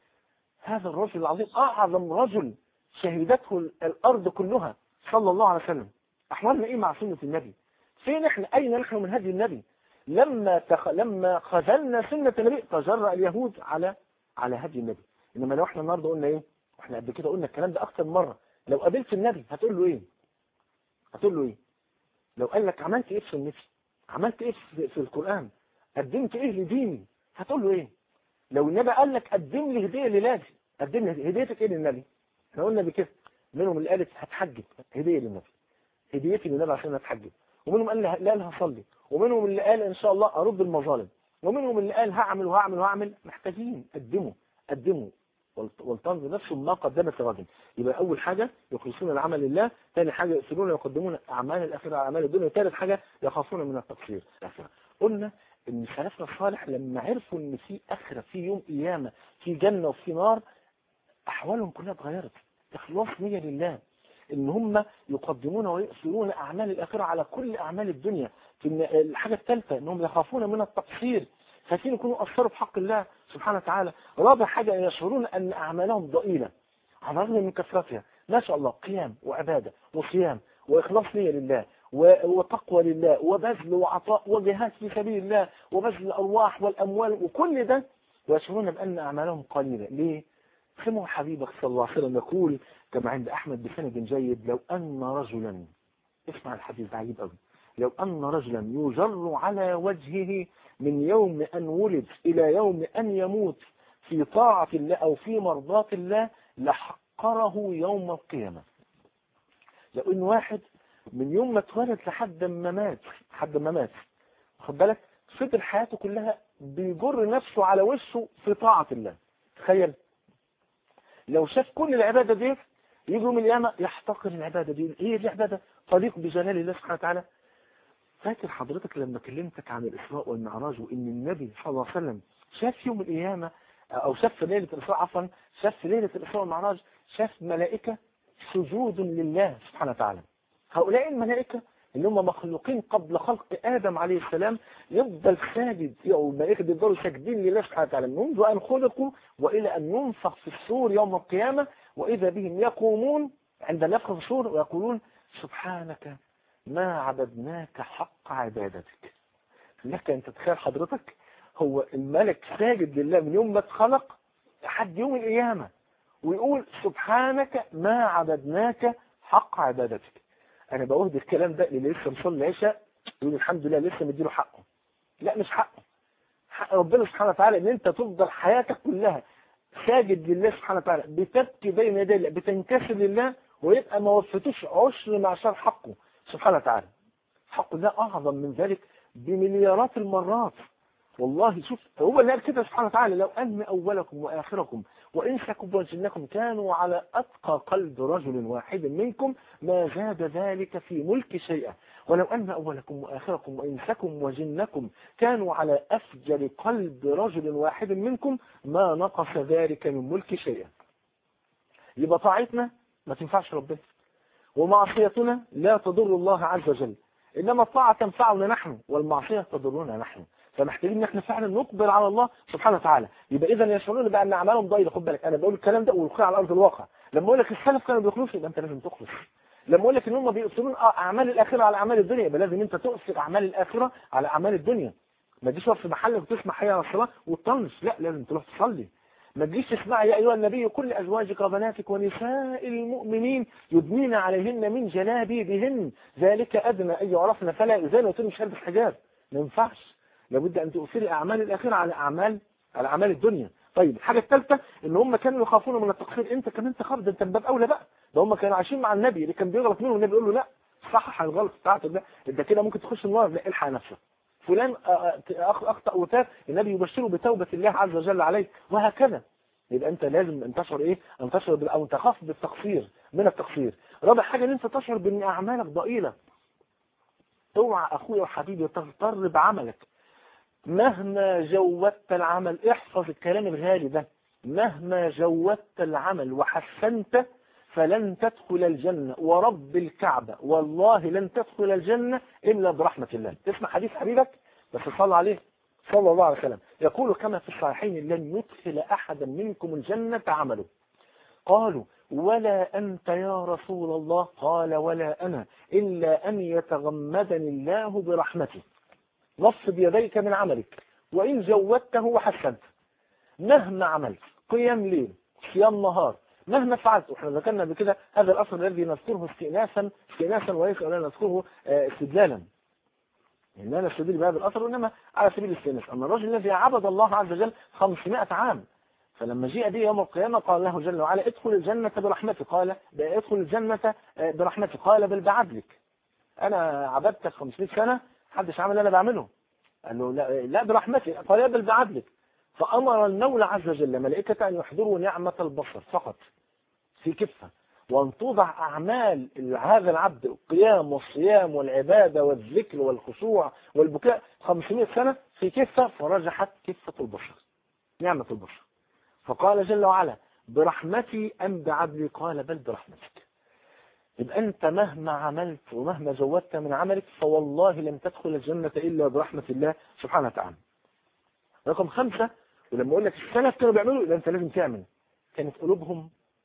هذا الرجل العظيم اعظم رجل شهدته الارض كلها صلى الله عليه وسلم احوالنا ايه مع سنة النبي فين احنا اين نحن من هدي النبي لما تخ... لما خذلنا سنة النبي تجرأ اليهود على على هدي النبي انما لو احنا النهارده قلنا ايه احنا قبل كده قلنا الكلام ده اكتر من مره لو قابلت النبي هتقول له ايه هتقول له ايه لو قال لك عملت ايه في سنتي عملت ايه في, في القران قدمت ايه لديني هتقول له ايه لو النبي قال لك قدم لي هديه للادي قدم لي هديتك ايه للنبي احنا قلنا بكده منهم اللي قالت هتحجب هديه للنبي هديتي للنبي عشان اتحجب ومنهم قال لا لا هصلي ومنهم اللي قال ان شاء الله ارد المظالم ومنهم اللي قال هعمل وهعمل وهعمل محتاجين قدموا قدموا ولتنظر نفسهم ما قدمت لغد يبقى اول حاجة يخلصون العمل لله ثاني حاجة يسرون ويقدمون اعمال الاخره على اعمال الدنيا ثالث حاجة يخافون من التقصير قلنا ان سلفنا الصالح لما عرفوا ان في اخره في يوم قيامه في جنه وفي نار احوالهم كلها اتغيرت اخلاص نيه لله ان هم يقدمون ويؤثرون اعمال الاخره على كل اعمال الدنيا في الحاجه الثالثه انهم يخافون من التقصير خايفين يكونوا قصروا في حق الله سبحانه وتعالى رابع حاجه يشعرون ان اعمالهم ضئيله على الرغم من كثرتها ما شاء الله قيام وعبادة وصيام وإخلاص نية لله و- وتقوى لله وبذل وعطاء وجهاد في سبيل الله وبذل الأرواح والأموال وكل ده ويشعرون بأن أعمالهم قليلة ليه؟ سمعوا حبيبك صلى الله عليه وسلم يقول كما عند أحمد بسند جيد لو أن رجلا اسمع الحديث ده عجيب قوي لو أن رجلا يجر على وجهه من يوم أن ولد إلى يوم أن يموت في طاعة الله أو في مرضاة الله لحقره يوم القيامة لو إن واحد من يوم ما اتولد لحد ما مات لحد ما مات خد بالك فضل حياته كلها بيجر نفسه على وشه في طاعة الله تخيل لو شاف كل العبادة دي يجي يوم القيامة يحتقر العبادة دي ايه دي عبادة طليق بجلال الله سبحانه وتعالى فاكر حضرتك لما كلمتك عن الإسراء والمعراج وإن النبي صلى الله عليه وسلم شاف يوم القيامة أو شاف في ليلة الإسراء عفوا شاف في ليلة الإسراء والمعراج شاف ملائكة سجود لله سبحانه وتعالى هؤلاء الملائكة اللي هم مخلوقين قبل خلق آدم عليه السلام يفضل ساجد أو الملائكة بيفضلوا ساجدين لله سبحانه وتعالى منذ أن خلقوا وإلى أن ينفخ في الصور يوم القيامة وإذا بهم يقومون عند النفخ في الصور ويقولون سبحانك ما عبدناك حق عبادتك لك أن تتخيل حضرتك هو الملك ساجد لله من يوم ما اتخلق لحد يوم القيامة ويقول سبحانك ما عبدناك حق عبادتك انا بأهدي الكلام ده اللي لسه مصلي العشاء يقول الحمد لله لسه مديله حقه لا مش حقه حق ربنا سبحانه وتعالى ان انت تفضل حياتك كلها ساجد لله سبحانه وتعالى بتبكي بين يدي الله بتنكسر لله ويبقى ما وفيتوش عشر معشر حقه سبحانه وتعالى حقه ده اعظم من ذلك بمليارات المرات والله شوف هو اللي قال كده سبحانه وتعالى لو أن أولكم وآخركم وإنسكم وجنكم كانوا على أتقى قلب رجل واحد منكم ما زاد ذلك في ملك شيئا ولو أن أولكم وآخركم وإنسكم وجنكم كانوا على أفجر قلب رجل واحد منكم ما نقص ذلك من ملك شيئا يبقى طاعتنا ما تنفعش ربنا ومعصيتنا لا تضر الله عز وجل إنما الطاعة تنفعنا نحن والمعصية تضرنا نحن فمحتاجين ان احنا فعلا نقبل على الله سبحانه وتعالى يبقى اذا يشعرون بان اعمالهم ضئيله خد بالك انا بقول الكلام ده والخير على ارض الواقع لما اقول لك السلف كانوا بيخلصوا يبقى انت لازم تخلص لما اقول لك ان هم بيؤثرون اعمال الاخره على اعمال الدنيا يبقى لازم انت تؤثر اعمال الاخره على اعمال الدنيا ما تجيش واقف في محلك وتسمع حي على الصلاه وتطنش لا لازم تروح تصلي ما تجيش تسمع يا ايها النبي كل ازواجك وبناتك ونساء المؤمنين يدنين عليهن من جلابيبهن ذلك ادنى ان يعرفن فلا يؤذن وتم مش هلبس حجاب ما ينفعش لابد ان تؤثري اعمال الاخره على اعمال على اعمال الدنيا طيب الحاجه الثالثه ان هم كانوا يخافون من التقصير انت كمان تخاف ده انت من باب اولى بقى ده هم كانوا عايشين مع النبي اللي كان بيغلط منه والنبي يقول له لا صحح الغلط بتاعتك ده انت كده ممكن تخش النار لا الحق نفسك فلان اخطا وتاب النبي يبشره بتوبه الله عز وجل عليه وهكذا يبقى انت لازم ان تشعر ايه ان تشعر او تخاف بالتقصير من التقصير رابع حاجه ان انت تشعر بان اعمالك ضئيله اوعى اخويا وحبيبي تغتر بعملك مهما جودت العمل احفظ الكلام الغالي ده مهما جودت العمل وحسنت فلن تدخل الجنة ورب الكعبة والله لن تدخل الجنة إلا برحمة الله تسمع حديث حبيبك بس صلى عليه صلى الله عليه وسلم يقول كما في الصحيحين لن يدخل أحدا منكم الجنة عمله قالوا ولا أنت يا رسول الله قال ولا أنا إلا أن يتغمدني الله برحمته نصب يديك من عملك وإن جودته وحسنت مهما عملت قيام ليل صيام نهار مهما فعلت واحنا ذكرنا بكده هذا الأصل الذي نذكره استئناسا استئناسا وليس ولا نذكره استدلالا إن أنا استدل بهذا الأثر وإنما على سبيل الاستئناس أما الرجل الذي عبد الله عز وجل 500 عام فلما جاء به يوم القيامة قال له جل وعلا ادخل الجنة برحمتي قال ادخل الجنة برحمتي قال بل بعدلك أنا عبدتك 500 سنة محدش عمل اللي أنا بعمله قال له لا, لا برحمتي قال بل بعدلك فأمر المولى عز وجل ملائكة أن يحضروا نعمة البصر فقط في كفة وأن توضع أعمال هذا العبد القيام والصيام والعبادة والذكر والخشوع والبكاء 500 سنة في كفة فرجحت كفة البصر نعمة البصر فقال جل وعلا برحمتي أم بعدلي قال بل برحمتك يبقى أنت مهما عملت ومهما زودت من عملك فوالله لن تدخل الجنة إلا برحمة الله سبحانه وتعالى رقم خمسة ولما أقول لك السلف كانوا بيعملوا يبقى أنت لازم تعمل كانت قلوبهم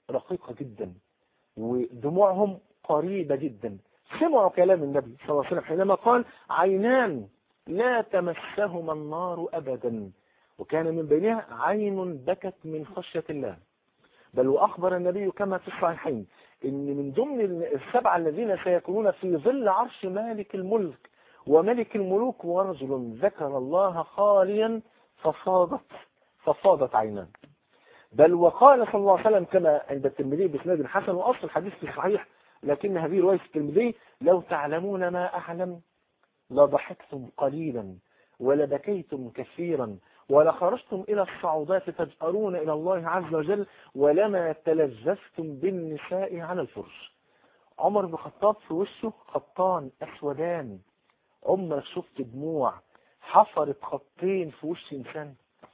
رقيقة جدا ودموعهم قريبة جدا سمعوا كلام النبي صلى الله عليه وسلم حينما قال عينان لا تمسهما النار أبدا وكان من بينها عين بكت من خشية الله بل وأخبر النبي كما في الصحيحين إن من ضمن السبعة الذين سيكونون في ظل عرش مالك الملك وملك الملوك ورجل ذكر الله خاليا ففاضت ففاضت عيناه بل وقال صلى الله عليه وسلم كما عند الترمذي باسناد حسن واصل الحديث في صحيح لكن هذه روايه الترمذي لو تعلمون ما اعلم لضحكتم قليلا ولبكيتم كثيرا ولخرجتم إلى الصعودات تجأرون إلى الله عز وجل ولما تلذذتم بالنساء على الفرش عمر بن الخطاب في وشه خطان أسودان عمرك شفت دموع حفرت خطين في وش إنسان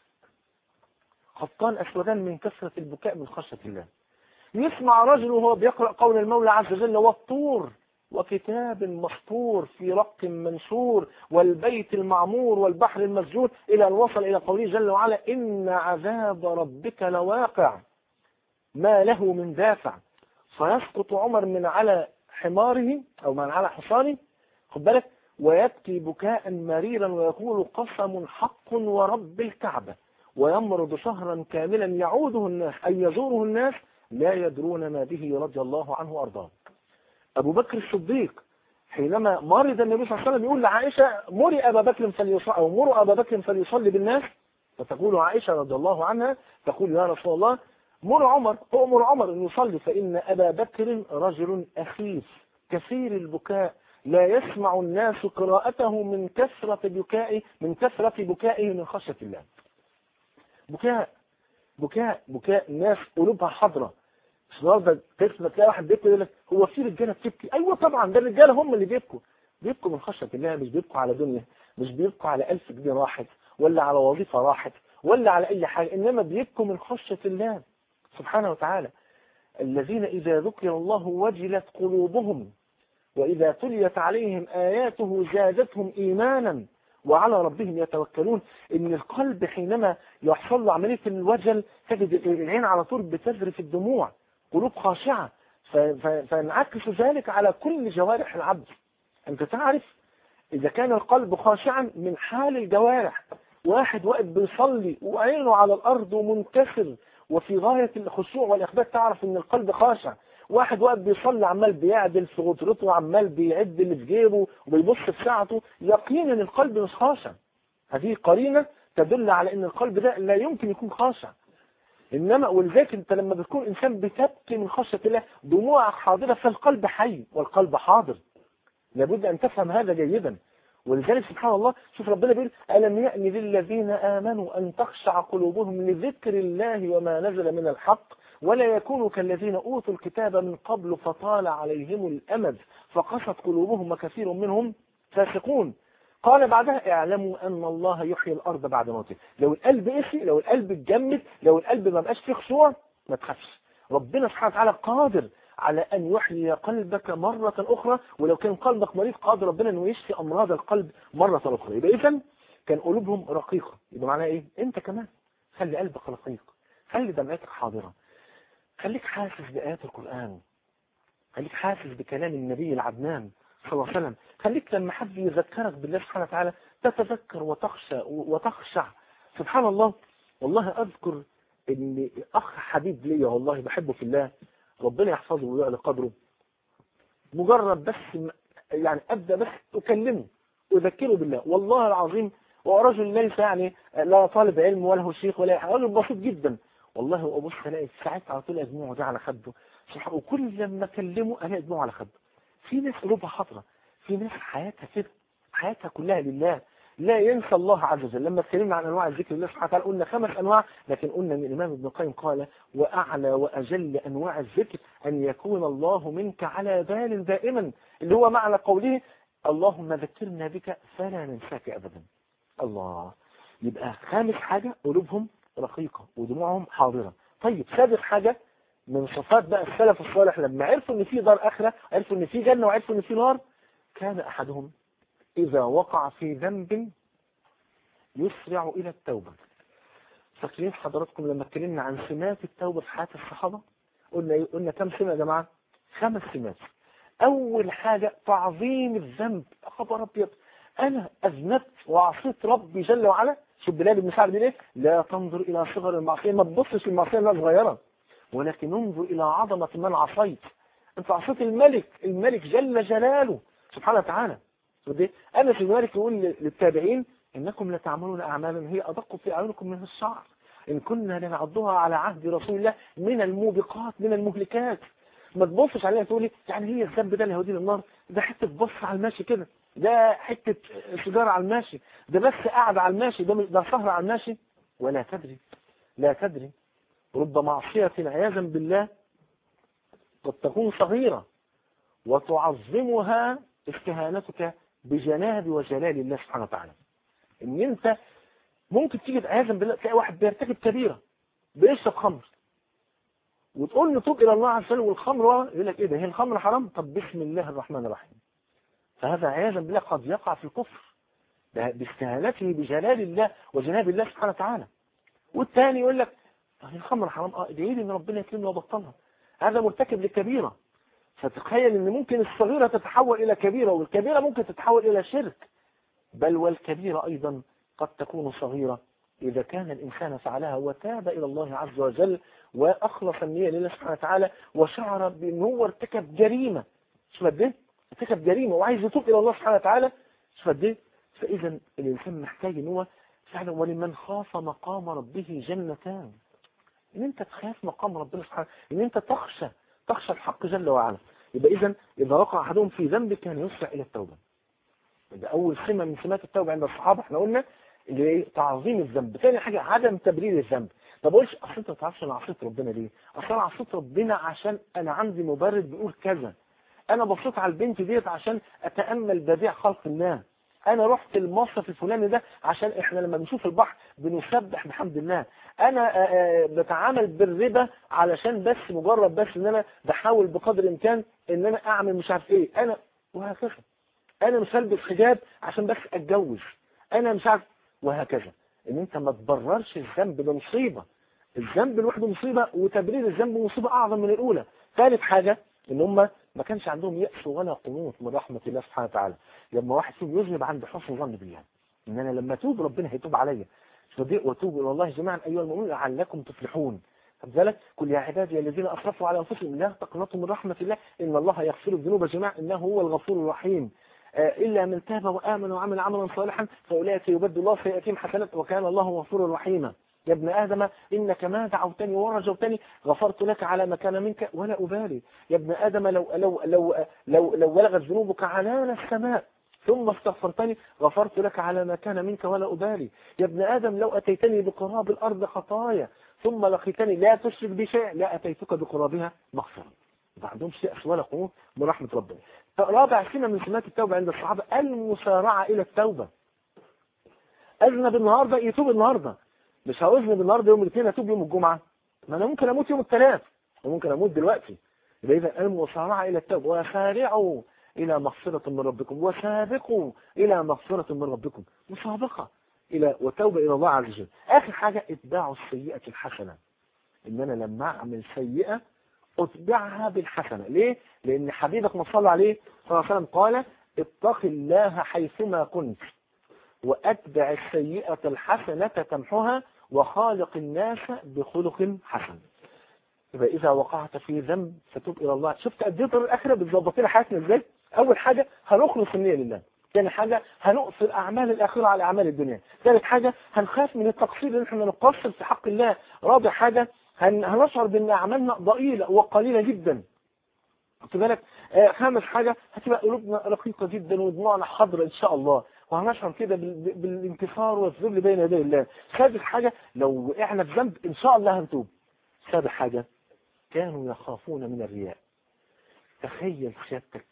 خطان أسودان من كثرة البكاء من خشية الله يسمع رجل وهو بيقرأ قول المولى عز وجل والطور وكتاب مسطور في رق منشور والبيت المعمور والبحر المسجور إلى أن وصل إلى قوله جل وعلا إن عذاب ربك لواقع ما له من دافع فيسقط عمر من على حماره أو من على حصانه خد بالك ويبكي بكاء مريرا ويقول قسم حق ورب الكعبة ويمرض شهرا كاملا يعوده الناس أي يزوره الناس لا يدرون ما به رضي الله عنه وأرضاه أبو بكر الصديق حينما مرض النبي صلى الله عليه وسلم يقول لعائشة مري أبا بكر فليصلي أو مروا أبا بكر فليصلي بالناس فتقول عائشة رضي الله عنها تقول يا رسول الله مر عمر أمر عمر أن يصلي فإن أبا بكر رجل أخيف كثير البكاء لا يسمع الناس قراءته من كثرة بكائه من كثرة بكائه من خشية الله بكاء بكاء بكاء الناس قلوبها حضرة مش النهارده تسمع تلاقي واحد بيبكي يقول لك هو في رجاله بتبكي ايوه طبعا ده الرجاله هم اللي بيبكوا بيبكوا من خشيه الله مش بيبكوا على دنيا مش بيبكوا على ألف جنيه راحت ولا على وظيفه راحت ولا على اي حاجه انما بيبكوا من خشيه الله سبحانه وتعالى الذين اذا ذكر الله وجلت قلوبهم واذا تليت عليهم اياته زادتهم ايمانا وعلى ربهم يتوكلون ان القلب حينما يحصل له عمليه الوجل تجد العين على طول بتذرف الدموع قلوب خاشعة فينعكس ذلك على كل جوارح العبد أنت تعرف إذا كان القلب خاشعا من حال الجوارح واحد واقف بيصلي وعينه على الأرض ومنكسر وفي غاية الخشوع والإخبات تعرف إن القلب خاشع واحد واقف بيصلي عمال بيعدل في غطرته وعمال بيعد اللي في جيبه وبيبص في ساعته يقينا القلب مش خاشع هذه قرينة تدل على ان القلب ده لا يمكن يكون خاشع انما ولذلك انت لما بتكون انسان بتبكي من خشيه الله دموعك حاضره فالقلب حي والقلب حاضر لابد ان تفهم هذا جيدا ولذلك سبحان الله شوف ربنا بيقول الم يأن للذين امنوا ان تخشع قلوبهم لذكر الله وما نزل من الحق ولا يكونوا كالذين اوتوا الكتاب من قبل فطال عليهم الامد فقست قلوبهم وكثير منهم فاسقون قال بعدها اعلموا ان الله يحيي الارض بعد موته لو القلب قسي لو القلب اتجمد لو القلب ما بقاش فيه خشوع ما تخافش ربنا سبحانه وتعالى قادر على ان يحيي قلبك مرة اخرى ولو كان قلبك مريض قادر ربنا انه يشفي امراض القلب مرة اخرى يبقى اذا كان قلوبهم رقيقة يبقى معناها ايه انت كمان خلي قلبك رقيق خلي دمعتك حاضرة خليك حاسس بآيات القرآن خليك حاسس بكلام النبي العدنان صلى الله عليه وسلم خليك لما حد يذكرك بالله سبحانه وتعالى تتذكر وتخشى وتخشع سبحان الله والله أذكر ان أخ حبيب ليا والله بحبه في الله ربنا يحفظه ويعلى قدره مجرد بس يعني أبدأ بس أكلمه أذكره بالله والله العظيم هو رجل ليس يعني لا طالب علم ولا هو شيخ ولا رجل بسيط جدا والله أبص ألاقي ساعات على طول دموعه دي على خده وكل لما أكلمه ألاقي دموعه على خده في ناس قلوبها حاضرة في ناس حياتها كده حياتها كلها لله لا ينسى الله عز وجل لما اتكلمنا عن انواع الذكر الله سبحانه وتعالى قلنا خمس انواع لكن قلنا ان الامام ابن القيم قال واعلى واجل انواع الذكر ان يكون الله منك على بال دائما اللي هو معنى قوله اللهم ذكرنا بك فلا ننساك ابدا الله يبقى خامس حاجة قلوبهم رقيقة ودموعهم حاضرة طيب سادس حاجة من صفات بقى السلف الصالح لما عرفوا ان في دار اخره عرفوا ان في جنه وعرفوا ان في نار كان احدهم اذا وقع في ذنب يسرع الى التوبه فاكرين حضراتكم لما اتكلمنا عن سمات التوبه في حياه الصحابه قلنا ايه قلنا كم سمة يا جماعة خمس سمات اول حاجة تعظيم الذنب يا خبر ابيض انا اذنبت وعصيت ربي جل وعلا شوف بلال بن سعد بيقول ايه لا تنظر الى صغر المعصيه ما تبصش المعصيه انها صغيره ولكن انظر الى عظمه من عصيت انت عصيت الملك الملك جل جلاله سبحانه وتعالى انس بن مالك يقول للتابعين انكم لتعملون اعمالا هي ادق في اعينكم من الشعر ان كنا لنعدها على عهد رسول الله من الموبقات من المهلكات ما تبصش عليها تقولي يعني هي الذنب ده اللي هيوديني النار ده حته بص على الماشي كده ده حته سيجاره على الماشي ده بس قاعد على الماشي ده ده سهر على الماشي ولا تدري لا تدري رب معصيه عياذا بالله قد تكون صغيره وتعظمها استهانتك بجناب وجلال الله سبحانه وتعالى ان انت ممكن تيجي عياذا بالله تلاقي واحد بيرتكب كبيره بيشرب خمر وتقول له توب الى الله عز وجل والخمر يقول لك ايه ده هي الخمر حرام طب بسم الله الرحمن الرحيم فهذا عياذا بالله قد يقع في الكفر باستهانته بجلال الله وجناب الله سبحانه وتعالى والثاني يقول لك هي الخمر حرام اه ادعي لي ان ربنا يكرمني وابطلها هذا مرتكب لكبيره فتخيل ان ممكن الصغيره تتحول الى كبيره والكبيره ممكن تتحول الى شرك بل والكبيره ايضا قد تكون صغيره إذا كان الإنسان فعلها وتاب إلى الله عز وجل وأخلص النية لله سبحانه وتعالى وشعر بأن هو ارتكب جريمة شوف قد ايه؟ ارتكب جريمة وعايز يتوب إلى الله سبحانه وتعالى شوف قد ايه؟ فإذا الإنسان محتاج إن هو فعلا ولمن خاف مقام ربه جنتان إن أنت تخاف مقام ربنا سبحانه إن أنت تخشى تخشى الحق جل وعلا يبقى إذا إذا وقع أحدهم في ذنب كان يسرع إلى التوبة ده أول سمة من سمات التوبة عند الصحابة احنا قلنا اللي ايه تعظيم الذنب ثاني حاجة عدم تبرير الذنب طب قولش اصل انت ما تعرفش انا عصيت ربنا ليه اصل انا عصيت ربنا عشان انا عندي مبرر بيقول كذا انا بصيت على البنت ديت عشان اتامل بديع خلق الله انا رحت المصرف الفلاني ده عشان احنا لما بنشوف البحر بنسبح بحمد الله انا بتعامل بالربا علشان بس مجرد بس ان انا بحاول بقدر الامكان ان انا اعمل مش عارف ايه انا وهكذا انا مش هلبس حجاب عشان بس اتجوز انا مش عارف وهكذا ان انت ما تبررش الذنب ده مصيبه الذنب لوحده مصيبه وتبرير الذنب مصيبه اعظم من الاولى ثالث حاجه ان هم ما كانش عندهم يأس ولا قنوط من رحمه الله سبحانه وتعالى لما واحد فيهم يذنب عنده حسن ظن بالله ان انا لما اتوب ربنا هيتوب عليا وتوبوا الى الله جميعا ايها المؤمنون لعلكم تفلحون خد بالك قل يا عبادي الذين اسرفوا على انفسهم لا تقنطوا من رحمه الله ان الله يغفر الذنوب جميعا انه هو الغفور الرحيم إلا من تاب وآمن وعمل عملا صالحا فأولئك يبدل الله سيئاتهم حسنات وكان الله غفورا رحيما يا ابن آدم إنك ما دعوتني ورجوتني غفرت لك على ما كان منك ولا أبالي يا ابن آدم لو لو لو لو, لو بلغت ذنوبك عنان السماء ثم استغفرتني غفرت لك على ما كان منك ولا أبالي يا ابن آدم لو أتيتني بقراب الأرض خطايا ثم لقيتني لا تشرك بي شيء لا أتيتك بقرابها مغفرة ما عندهمش يأس ولا قنوط من رحمة ربنا رابع سنة من سمات التوبة عند الصحابة المسارعة إلى التوبة أذنب النهاردة يتوب النهاردة مش هأذنب النهاردة يوم الاثنين أتوب يوم الجمعة ما أنا ممكن أموت يوم الثلاث وممكن أموت دلوقتي يبقى إذا المسارعة إلى التوبة وسارعوا إلى مغفرة من ربكم وسابقوا إلى مغفرة من ربكم مسابقة إلى وتوبة إلى الله عز وجل آخر حاجة اتباع السيئة الحسنة إن أنا لما أعمل سيئة اتبعها بالحسنة ليه؟ لأن حبيبك ما صلى عليه صلى الله عليه وسلم قال اتق الله حيثما كنت وأتبع السيئة الحسنة تمحها وخالق الناس بخلق حسن يبقى إذا وقعت في ذنب فتوب إلى الله شفت قد ايه الطريق الآخرة بتظبط لنا حياتنا إزاي؟ أول حاجة هنخلص النية لله ثاني حاجة هنقصر أعمال الآخرة على أعمال الدنيا ثالث حاجة هنخاف من التقصير اللي احنا نقصر في حق الله رابع حاجة هنشعر بأن أعمالنا ضئيلة وقليلة جدا خد بالك آه خامس حاجة هتبقى قلوبنا رقيقة جدا ودموعنا حاضرة إن شاء الله وهنشعر كده بالانكسار والذل بين يدي الله سادس حاجة لو وقعنا في ذنب إن شاء الله هنتوب سابع حاجة كانوا يخافون من الرياء تخيل سيادتك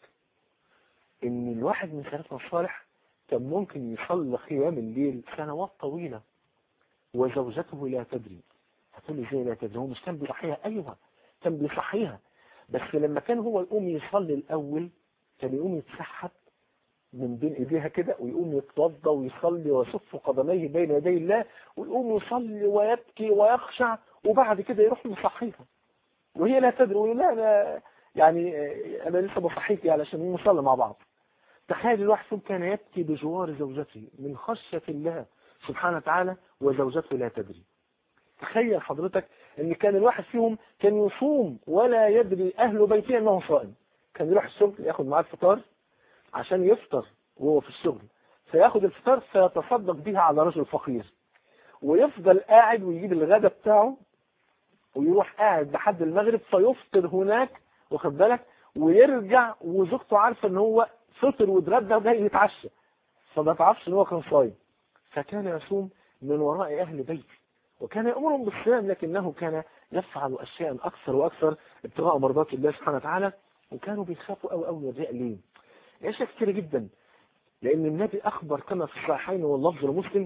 ان الواحد من سلفنا الصالح كان ممكن يصلي قيام الليل سنوات طويلة وزوجته لا تدري هتقول لي ازاي لا تدري هو مش كان بيصحيها ايوه كان بيصحيها بس لما كان هو يقوم يصلي الاول كان يقوم يتسحب من بين ايديها كده ويقوم يتوضى ويصلي ويصف قدميه بين يدي الله ويقوم يصلي ويبكي ويخشع وبعد كده يروح مصحيها وهي لا تدري ويقول لا أنا يعني آه، أنا لسه بصحيك علشان نصلي مع بعض تخيل الواحد فيهم كان يبكي بجوار زوجته من خشية الله سبحانه وتعالى وزوجته لا تدري تخيل حضرتك ان كان الواحد فيهم كان يصوم ولا يدري اهل بيته انه صائم كان يروح الشغل ياخد معاه الفطار عشان يفطر وهو في الشغل فياخد الفطار فيتصدق بيها على رجل فقير ويفضل قاعد ويجيب الغداء بتاعه ويروح قاعد لحد المغرب فيفطر هناك واخد بالك ويرجع وزوجته عارفه ان هو فطر واتغدى وجاي يتعشى فما تعرفش ان هو كان صايم فكان يصوم من وراء اهل بيته وكان يأمرهم بالصيام لكنه كان يفعل أشياء أكثر وأكثر ابتغاء مرضات الله سبحانه وتعالى وكانوا بيخافوا أو أو الرئة ليه؟ أشياء كثيرة جدا لأن النبي أخبر كما في الصحيحين واللفظ المسلم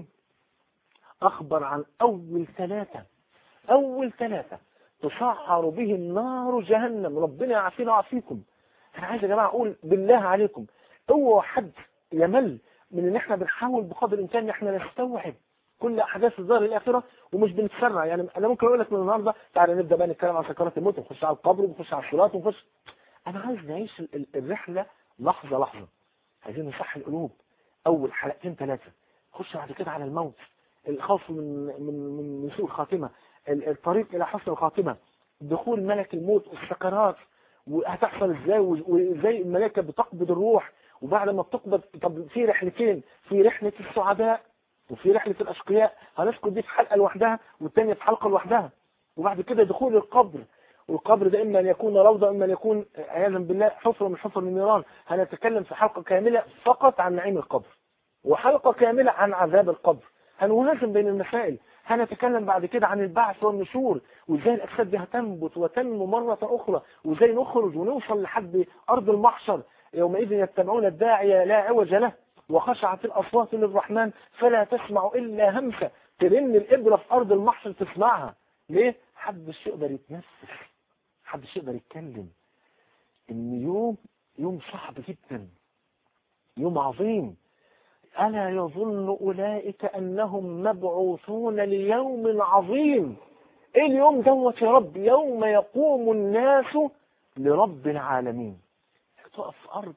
أخبر عن أول ثلاثة أول ثلاثة تسعر بهم نار جهنم ربنا يعافينا ويعافيكم أنا عايز يا جماعة أقول بالله عليكم اوعوا حد يمل من ان احنا بنحاول بقدر الامكان ان احنا نستوعب كل احداث الظاهر الاخره ومش بنتسرع يعني انا ممكن اقول لك من النهارده تعالى نبدا بقى نتكلم عن سكرات الموت ونخش على القبر ونخش على الصراط ونخش انا عايز نعيش ال- ال- الرحله لحظه لحظه عايزين نصحي القلوب اول حلقتين ثلاثه خش بعد كده على الموت الخوف من من من من سوء الخاتمه ال- الطريق الى حسن الخاتمه دخول ملك الموت والسكرات وهتحصل ازاي و- وازاي الملائكه بتقبض الروح وبعد ما بتقبض طب في رحلتين في رحله السعداء وفي رحلة الأشقياء هنذكر دي في حلقة لوحدها والتانية في حلقة لوحدها وبعد كده دخول القبر والقبر ده إما أن يكون روضة إما أن يكون عياذا بالله حفرة من حفر النيران هنتكلم في حلقة كاملة فقط عن نعيم القبر وحلقة كاملة عن عذاب القبر هنوازن بين المسائل هنتكلم بعد كده عن البعث والنشور وازاي الاجساد دي هتنبت وتنمو مرة اخرى وازاي نخرج ونوصل لحد ارض المحشر يومئذ يتبعون الداعي لا عوج له وخشعت الاصوات للرحمن فلا تسمع الا همسة ترن الابرة في ارض المحشر تسمعها ليه؟ محدش يقدر يتنفس محدش يقدر يتكلم ان يوم يوم صعب جدا يوم عظيم ألا يظن أولئك أنهم مبعوثون ليوم عظيم إيه اليوم دوت يا رب يوم يقوم الناس لرب العالمين تقف في أرض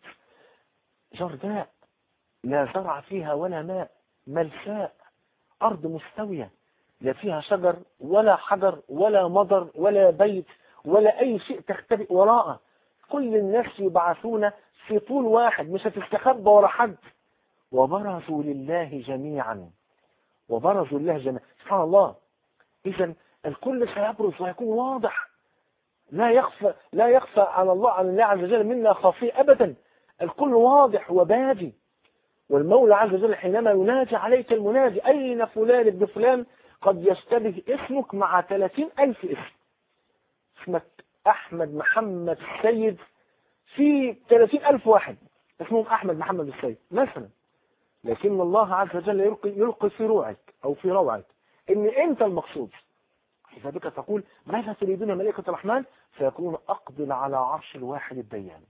جرداء لا زرع فيها ولا ماء ملساء أرض مستوية لا فيها شجر ولا حجر ولا مضر ولا بيت ولا أي شيء تختبئ وراءه كل الناس يبعثون في طول واحد مش هتستخبى ورا حد وبرزوا لله جميعا وبرزوا لله جميعا سبحان الله إذا الكل سيبرز ويكون واضح لا يخفى لا يخفى على الله على الله عز وجل منا خفي أبدا الكل واضح وبادي والمولى عز وجل حينما ينادي عليك المنادي أين فلان ابن فلان قد يشتبه اسمك مع 30 ألف اسم اسمك أحمد محمد السيد في 30 ألف واحد اسمهم أحمد محمد السيد مثلا لكن الله عز وجل يلقي, يلقي في روعك أو في روعك إن أنت المقصود لذلك تقول ماذا تريدون ملائكة الرحمن فيقولون أقبل على عرش الواحد الديان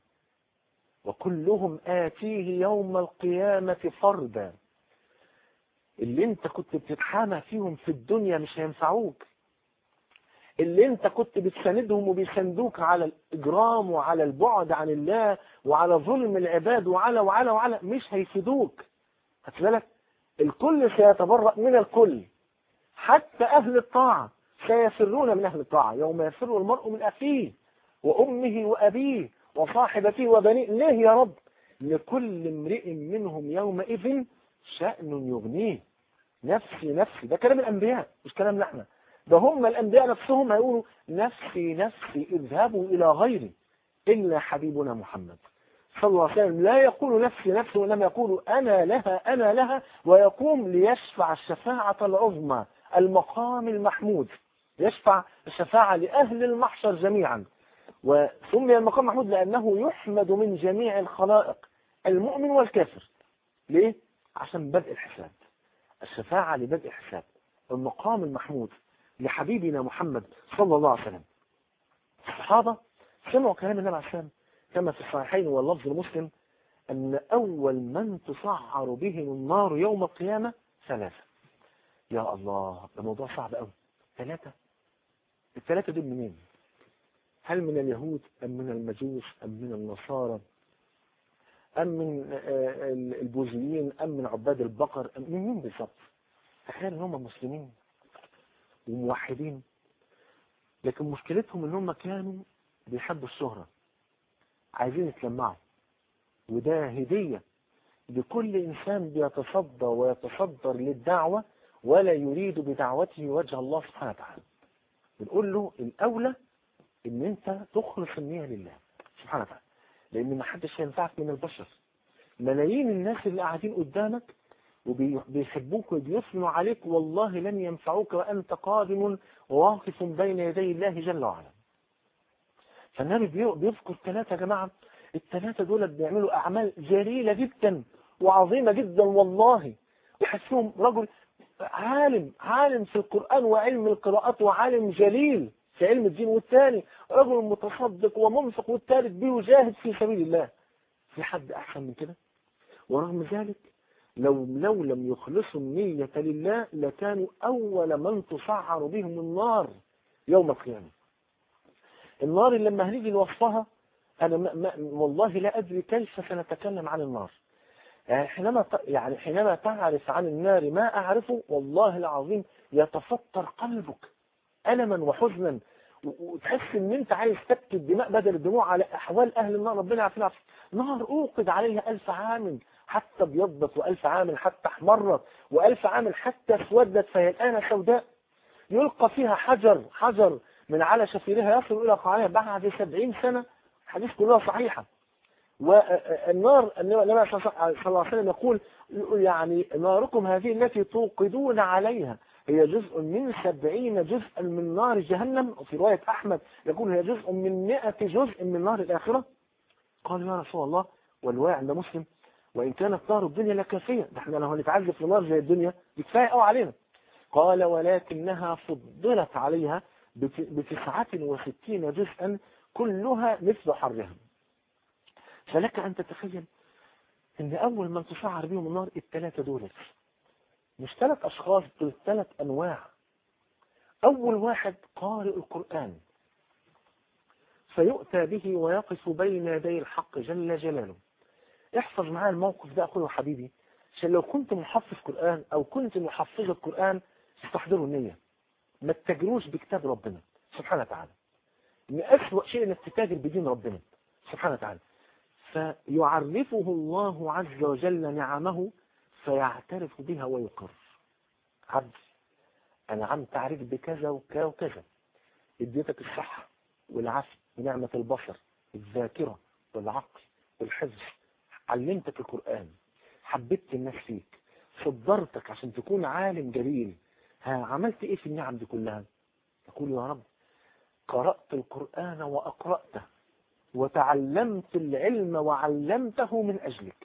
وكلهم آتيه يوم القيامة فردا اللي انت كنت بتتحامى فيهم في الدنيا مش هينفعوك اللي انت كنت بتساندهم وبيساندوك على الإجرام وعلى البعد عن الله وعلى ظلم العباد وعلى وعلى وعلى مش هيفيدوك خدت بالك الكل سيتبرأ من الكل حتى أهل الطاعة سيفرون من أهل الطاعة يوم يفر المرء من أخيه وأمه وأبيه وصاحبته وبنيه ليه يا رب لكل امرئ منهم يومئذ شأن يغنيه نفسي نفسي ده كلام الأنبياء مش كلامنا احنا ده هم الأنبياء نفسهم هيقولوا نفسي نفسي اذهبوا إلى غيري إلا حبيبنا محمد صلى الله عليه وسلم لا يقول نفسي نفسي وإنما يقول أنا لها أنا لها ويقوم ليشفع الشفاعة العظمى المقام المحمود يشفع الشفاعة لأهل المحشر جميعا وسمي المقام محمود لأنه يحمد من جميع الخلائق المؤمن والكافر ليه؟ عشان بدء الحساب الشفاعة لبدء الحساب المقام المحمود لحبيبنا محمد صلى الله عليه وسلم الصحابة سمعوا كلام النبي عليه السلام كما في الصحيحين واللفظ المسلم أن أول من تسعر بهم النار يوم القيامة ثلاثة يا الله ده موضوع صعب قوي ثلاثة الثلاثة دول منين هل من اليهود أم من المجوس أم من النصارى أم من آه، البوذيين أم من عباد البقر أم من مين بالظبط تخيل ان هم مسلمين وموحدين لكن مشكلتهم ان هم كانوا بيحبوا الشهرة عايزين يتلمعوا وده هدية لكل إنسان بيتصدى ويتصدر للدعوة ولا يريد بدعوته وجه الله سبحانه وتعالى بنقول له الأولى إن أنت تخلص النية لله سبحانه وتعالى لأن ما حدش ينفعك من البشر ملايين الناس اللي قاعدين قدامك وبيحبوك وبيثنوا عليك والله لن ينفعوك وأنت قادم وواقف بين يدي الله جل وعلا فالنبي بي- بيذكر ثلاثة يا جماعة الثلاثة دول بيعملوا أعمال جليلة جدا وعظيمة جدا والله يحسهم رجل عالم عالم في القرآن وعلم القراءات وعالم جليل في علم الدين والثاني رجل متصدق ومنفق والثالث بيجاهد في سبيل الله في حد أحسن من كده ورغم ذلك لو لو لم يخلصوا النية لله لكانوا أول من تسعر بهم النار يوم القيامة النار اللي لما هنيجي نوصفها أنا ما ما والله لا أدري كيف سنتكلم عن النار يعني حينما ت- يعني حينما تعرف عن النار ما أعرفه والله العظيم يتفطر قلبك ألما وحزنا و- وتحس ان انت عايز تبكي الدماء بدل الدموع على احوال اهل النار ربنا يعافينا ويعافيك. نار اوقد عليها الف عام حتى ابيضت والف عام حتى احمرت والف عام حتى اسودت فهي الان سوداء يلقى فيها حجر حجر من على شفيرها يصل الى قاعها بعد سبعين سنة حديث كلها صحيحة والنار النبي صلى الله عليه وسلم يقول يعني ناركم هذه التي توقدون عليها هي جزء من سبعين جزءا من نار جهنم وفي رواية أحمد يقول هي جزء من مئة جزء من نار الآخرة قال يا رسول الله والواقع عند مسلم وإن كانت نار الدنيا لكافية ده احنا لو هنتعذب في نار زي الدنيا دي كفاية قوي علينا قال ولكنها فضلت عليها بت- بتسعة وستين جزءا كلها مثل حرها فلك أن تتخيل ان أول من تسعر بهم النار الثلاثة دولت مش ثلاث أشخاص دول ثلاث أنواع أول واحد قارئ القرآن فيؤتى به ويقف بين يدي الحق جل جلاله احفظ معايا الموقف ده أخوي وحبيبي عشان لو كنت محفظ قرآن أو كنت محفظة قرآن استحضروا النية ما تتاجروش بكتاب ربنا سبحانه وتعالى إن أسوأ شيء إنك تتاجر بدين ربنا سبحانه وتعالى فيعرفه الله عز وجل نعمه فيعترف بها ويقر عبد أنعمت عليك بكذا وكذا وكذا اديتك الصحة والعافية ونعمة البصر الذاكرة والعقل والحفظ علمتك القرآن حببت الناس فيك صدرتك عشان تكون عالم جليل ها عملت ايه في النعم دي كلها تقول يا رب قرأت القرآن وأقرأته وتعلمت العلم وعلمته من أجلك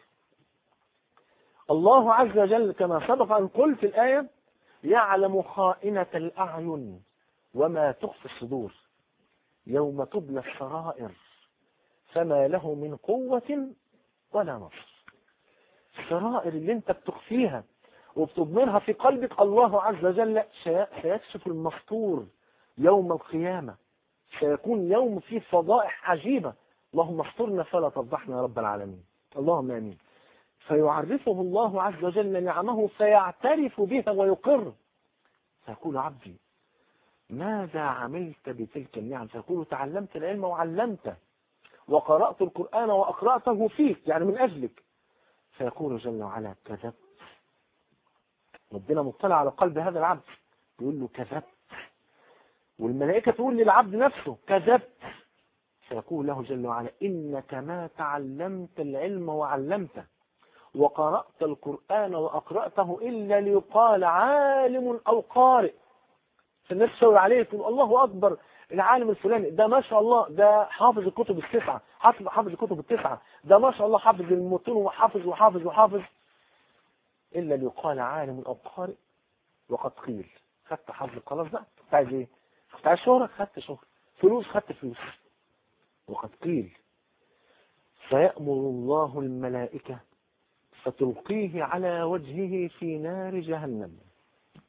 الله عز وجل كما سبق أن قلت في الآية يعلم خائنة الأعين وما تخفي الصدور يوم تبلى السرائر فما له من قوة ولا نصر السرائر اللي انت بتخفيها وبتضمرها في قلبك الله عز وجل سي- سيكشف المستور يوم القيامة سيكون يوم فيه فضائح عجيبة اللهم استرنا فلا تفضحنا يا رب العالمين اللهم امين فيعرفه الله عز وجل نعمه فيعترف بها ويقر فيقول عبدي ماذا عملت بتلك النعم فيقول تعلمت العلم وعلمته وقرأت القرآن وأقرأته فيك يعني من أجلك فيقول جل وعلا كذبت ربنا مطلع على قلب هذا العبد يقول له كذبت والملائكة تقول للعبد نفسه كذبت فيقول له جل وعلا إنك ما تعلمت العلم وعلمته وقرأت القرآن وأقرأته إلا ليقال عالم أو قارئ فالناس تشاور عليه تقول الله أكبر العالم الفلاني ده ما شاء الله ده حافظ الكتب التسعة حافظ حافظ الكتب التسعة ده ما شاء الله حافظ المتون وحافظ وحافظ وحافظ إلا ليقال عالم أو قارئ وقد قيل خدت حظ خلاص بقى كنت عايز ايه كنت عايز شهرة خدت شهرة فلوس خدت فلوس وقد قيل فيأمر الله الملائكة فتلقيه على وجهه في نار جهنم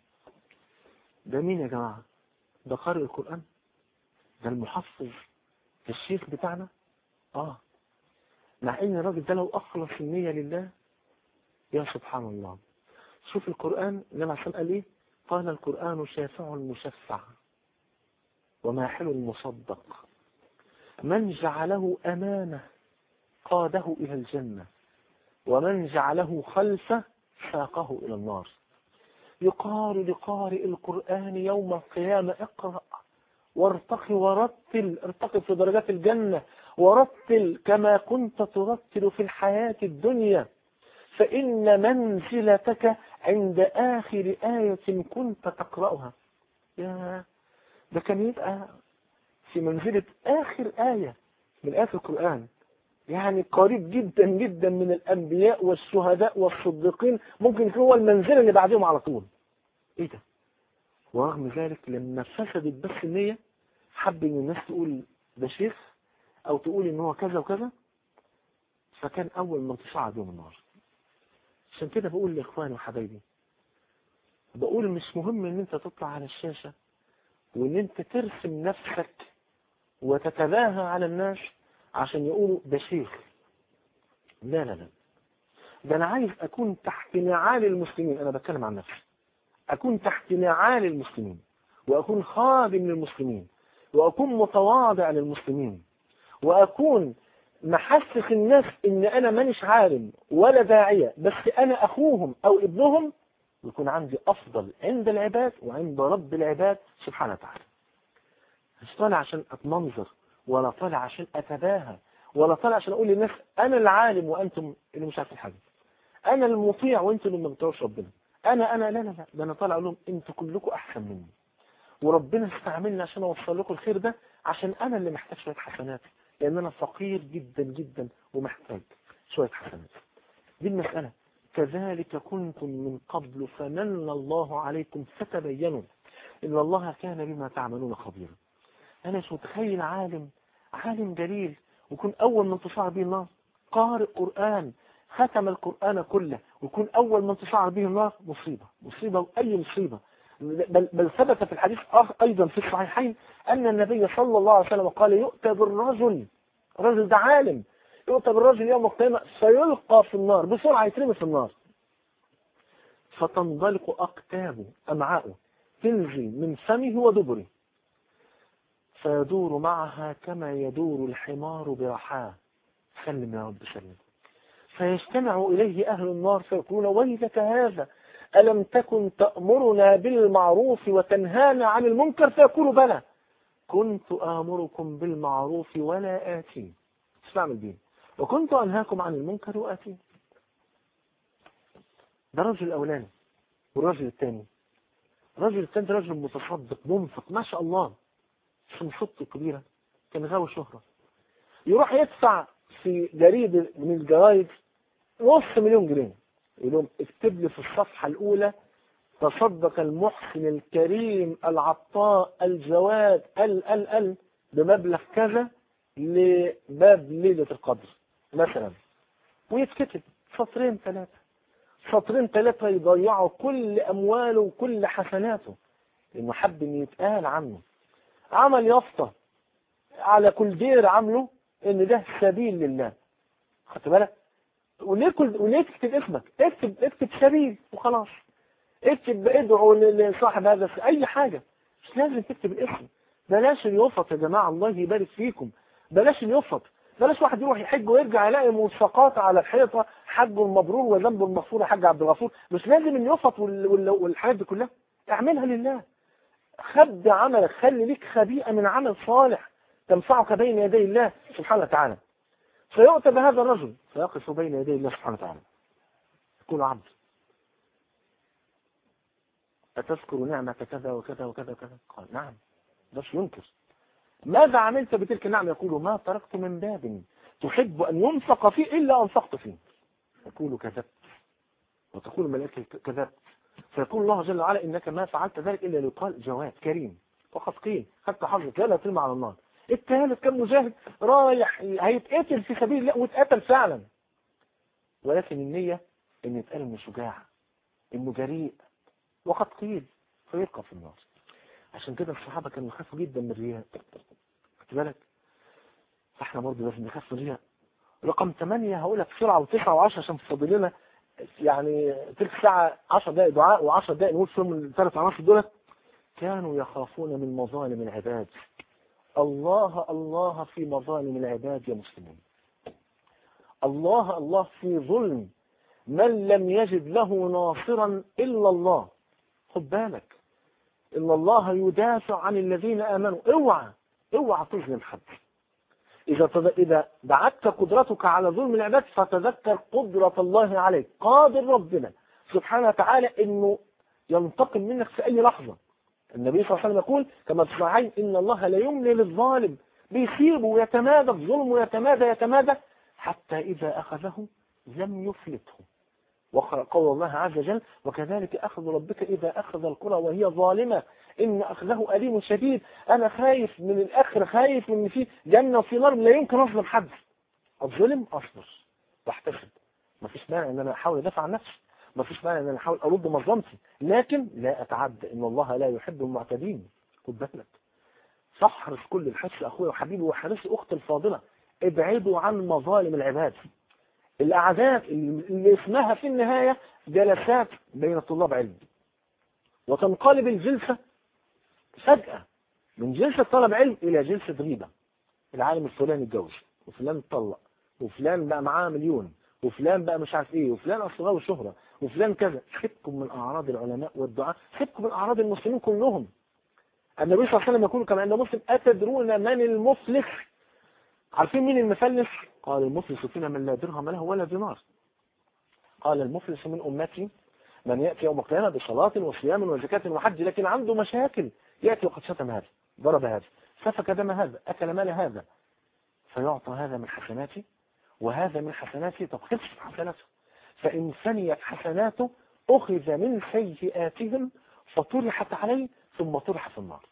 ده مين يا جماعة ده قارئ القرآن ده المحفظ الشيخ بتاعنا اه مع ان الراجل ده لو اخلص النية لله يا سبحان الله شوف القرآن النبي عليه قال ايه قال القرآن شافع مشفع وماحل مصدق من جعله أمانة قاده إلى الجنة ومن جعله خلفه ساقه إلى النار يقال لقارئ القرآن يوم القيامة اقرأ وارتقي ورتل ارتقي في درجات الجنة ورتل كما كنت ترتل في الحياة الدنيا فإن منزلتك عند آخر آية كنت تقرأها يا ده كان يبقى في منزلة آخر آية من آيات القرآن يعني قريب جدا جدا من الأنبياء والشهداء والصديقين ممكن يكون هو المنزلة اللي بعدهم على طول ايه ده ورغم ذلك لما فسدت بس النية حب ان الناس تقول ده شيخ او تقول ان هو كذا وكذا فكان اول من تصعد يوم النار عشان كده بقول لاخواني وحبايبي بقول مش مهم ان انت تطلع على الشاشة وان انت ترسم نفسك وتتباهى على الناس عشان يقولوا ده شيخ لا لا لا ده انا عايز اكون تحت نعال المسلمين انا بتكلم عن نفسي اكون تحت نعال المسلمين واكون خادم للمسلمين واكون متواضع للمسلمين واكون محسس الناس ان انا مانيش عالم ولا داعية بس انا اخوهم او ابنهم ويكون عندي افضل عند العباد وعند رب العباد سبحانه وتعالى مش طالع عشان اتمنظر ولا طالع عشان اتباهى ولا طالع عشان اقول للناس انا العالم وانتم اللي مش عارفين حاجه انا المطيع وانتم اللي ما بتوعوش ربنا انا انا لا لا لا ده انا طالع اقول لهم انتوا كلكم احسن مني وربنا استعملني عشان اوصل لكم الخير ده عشان انا اللي محتاج شويه حسنات لان انا فقير جدا جدا ومحتاج شويه حسنات دي المساله كذلك كنتم من قبل فمن الله عليكم فتبينوا ان الله كان بما تعملون خبيرا انا مش متخيل عالم عالم جليل ويكون اول من تصعد به النار قارئ قرآن ختم القرآن كله ويكون اول من تصعد به النار مصيبة مصيبة واي مصيبة بل, بل ثبت في الحديث ايضا في الصحيحين ان النبي صلى الله عليه وسلم قال يؤتى بالرجل الرجل ده عالم يؤتى بالرجل يوم القيامة سيلقى في النار بسرعة يترمي في النار فتنضلق أقتابه أمعاؤه تنزل من فمه ودبره فيدور معها كما يدور الحمار برحاه سلم يا رب سلم فيجتمع إليه أهل النار فيقولون ويلك هذا ألم تكن تأمرنا بالمعروف وتنهانا عن المنكر فيقول بلى كنت آمركم بالمعروف ولا آتي اسمع من دين وكنت أنهاكم عن المنكر وآتي ده الرجل الأولاني والرجل الثاني الرجل الثاني رجل متصدق منفق ما شاء الله شمشطه كبيرة كان غاوي شهرة يروح يدفع في جريدة من الجرايد نص مليون جنيه يقول لهم اكتب لي في الصفحة الأولى تصدق المحسن الكريم العطاء الجواد ال ال ال بمبلغ كذا لباب ليلة القدر مثلا ويتكتب سطرين ثلاثة سطرين ثلاثة يضيعوا كل أمواله وكل حسناته لأنه حب إن يتقال عنه عمل يافطة على كل دير عمله إن ده سبيل لله خدت بالك وليه كل وليه تكتب اسمك اكتب اكتب سبيل وخلاص اكتب ادعو لصاحب هذا اي حاجة مش لازم تكتب الاسم بلاش اليفط يا جماعة الله يبارك فيكم بلاش اليفط بلاش واحد يروح يحج ويرجع يلاقي ملصقات على الحيطة حج المبرور وذنب المغفور يا حاج عبد الغفور مش لازم اليفط والحاجات دي كلها اعملها لله خد عملك خلي ليك خبيئة من عمل صالح تنفعك بين يدي الله سبحانه وتعالى فيؤتى بهذا الرجل فيقف بين يدي الله سبحانه وتعالى يقول عبد أتذكر نعمة كذا وكذا وكذا وكذا قال نعم بس ينكر ماذا عملت بتلك النعمة يقول ما تركت من باب تحب أن ينفق فيه إلا أنفقت فيه يقول كذبت وتقول الملائكة كذبت فيقول الله جل وعلا إنك ما فعلت ذلك إلا ليقال جواد كريم وقد قيل حتى حظك لا لا تلمع على النار الثالث كان مجاهد رايح هيتقتل في سبيل الله واتقتل فعلا ولكن النية ان يتقال انه شجاع انه جريء وقد قيل فيلقى في النار عشان كده الصحابة كانوا يخافوا جدا من الرياء خدت بالك فاحنا برضه لازم نخاف من الرياء رقم 8 هقول لك بسرعه و9 و10 عشان تفضل لنا يعني تلك ساعه 10 دقائق دعاء و10 دقائق نقول فيهم الثلاث عناصر دولت كانوا يخافون من مظالم العباد الله الله في مظالم العباد يا مسلمين الله الله في ظلم من لم يجد له ناصرا إلا الله خد بالك إن الله يدافع عن الذين آمنوا اوعى اوعى تظلم حد إذا تد... إذا دعتك قدرتك على ظلم العباد فتذكر قدرة الله عليك قادر ربنا سبحانه وتعالى إنه ينتقم منك في أي لحظة النبي صلى الله عليه وسلم يقول كما في الصحيحين إن الله لا يملي للظالم بيسيبه ويتمادى الظلم ويتمادى يتمادى حتى إذا أخذه لم يفلته وقول الله عز وجل وكذلك أخذ ربك إذا أخذ القرى وهي ظالمة إن أخذه أليم شديد أنا خايف من الآخر خايف من في جنة وفي نار لا يمكن أظلم حد الظلم أصبر واحتسب ما فيش مانع إن أنا أحاول أدافع عن نفسي ما فيش مانع إن أنا أحاول أرد مظلمتي لكن لا أتعدى إن الله لا يحب المعتدين خد بالك فاحرص كل الحرص أخويا وحبيبي وحرصي أختي الفاضلة ابعدوا عن مظالم العباد الأعداد اللي اسمها في النهاية جلسات بين طلاب علم وتنقلب الجلسة فجأة من جلسة طلب علم إلى جلسة غيبة العالم الفلاني اتجوز وفلان اتطلق وفلان بقى معاه مليون وفلان بقى مش عارف ايه وفلان اصلا له شهرة وفلان كذا سيبكم من اعراض العلماء والدعاء سيبكم من اعراض المسلمين كلهم النبي صلى الله عليه وسلم يقول كما عند مسلم اتدرون من المفلس عارفين مين المفلس قال المفلس فينا من لا درهم له ولا دينار قال المفلس من أمتي من يأتي يوم القيامة بصلاة وصيام وزكاة وحج لكن عنده مشاكل يأتي وقد شتم هذا ضرب هذا سفك دم هذا أكل مال هذا فيعطى هذا من حسناتي وهذا من حسناتي طب خلص حسناته فإن فنيت حسناته أخذ من سيئاتهم فطرحت عليه ثم طرح في النار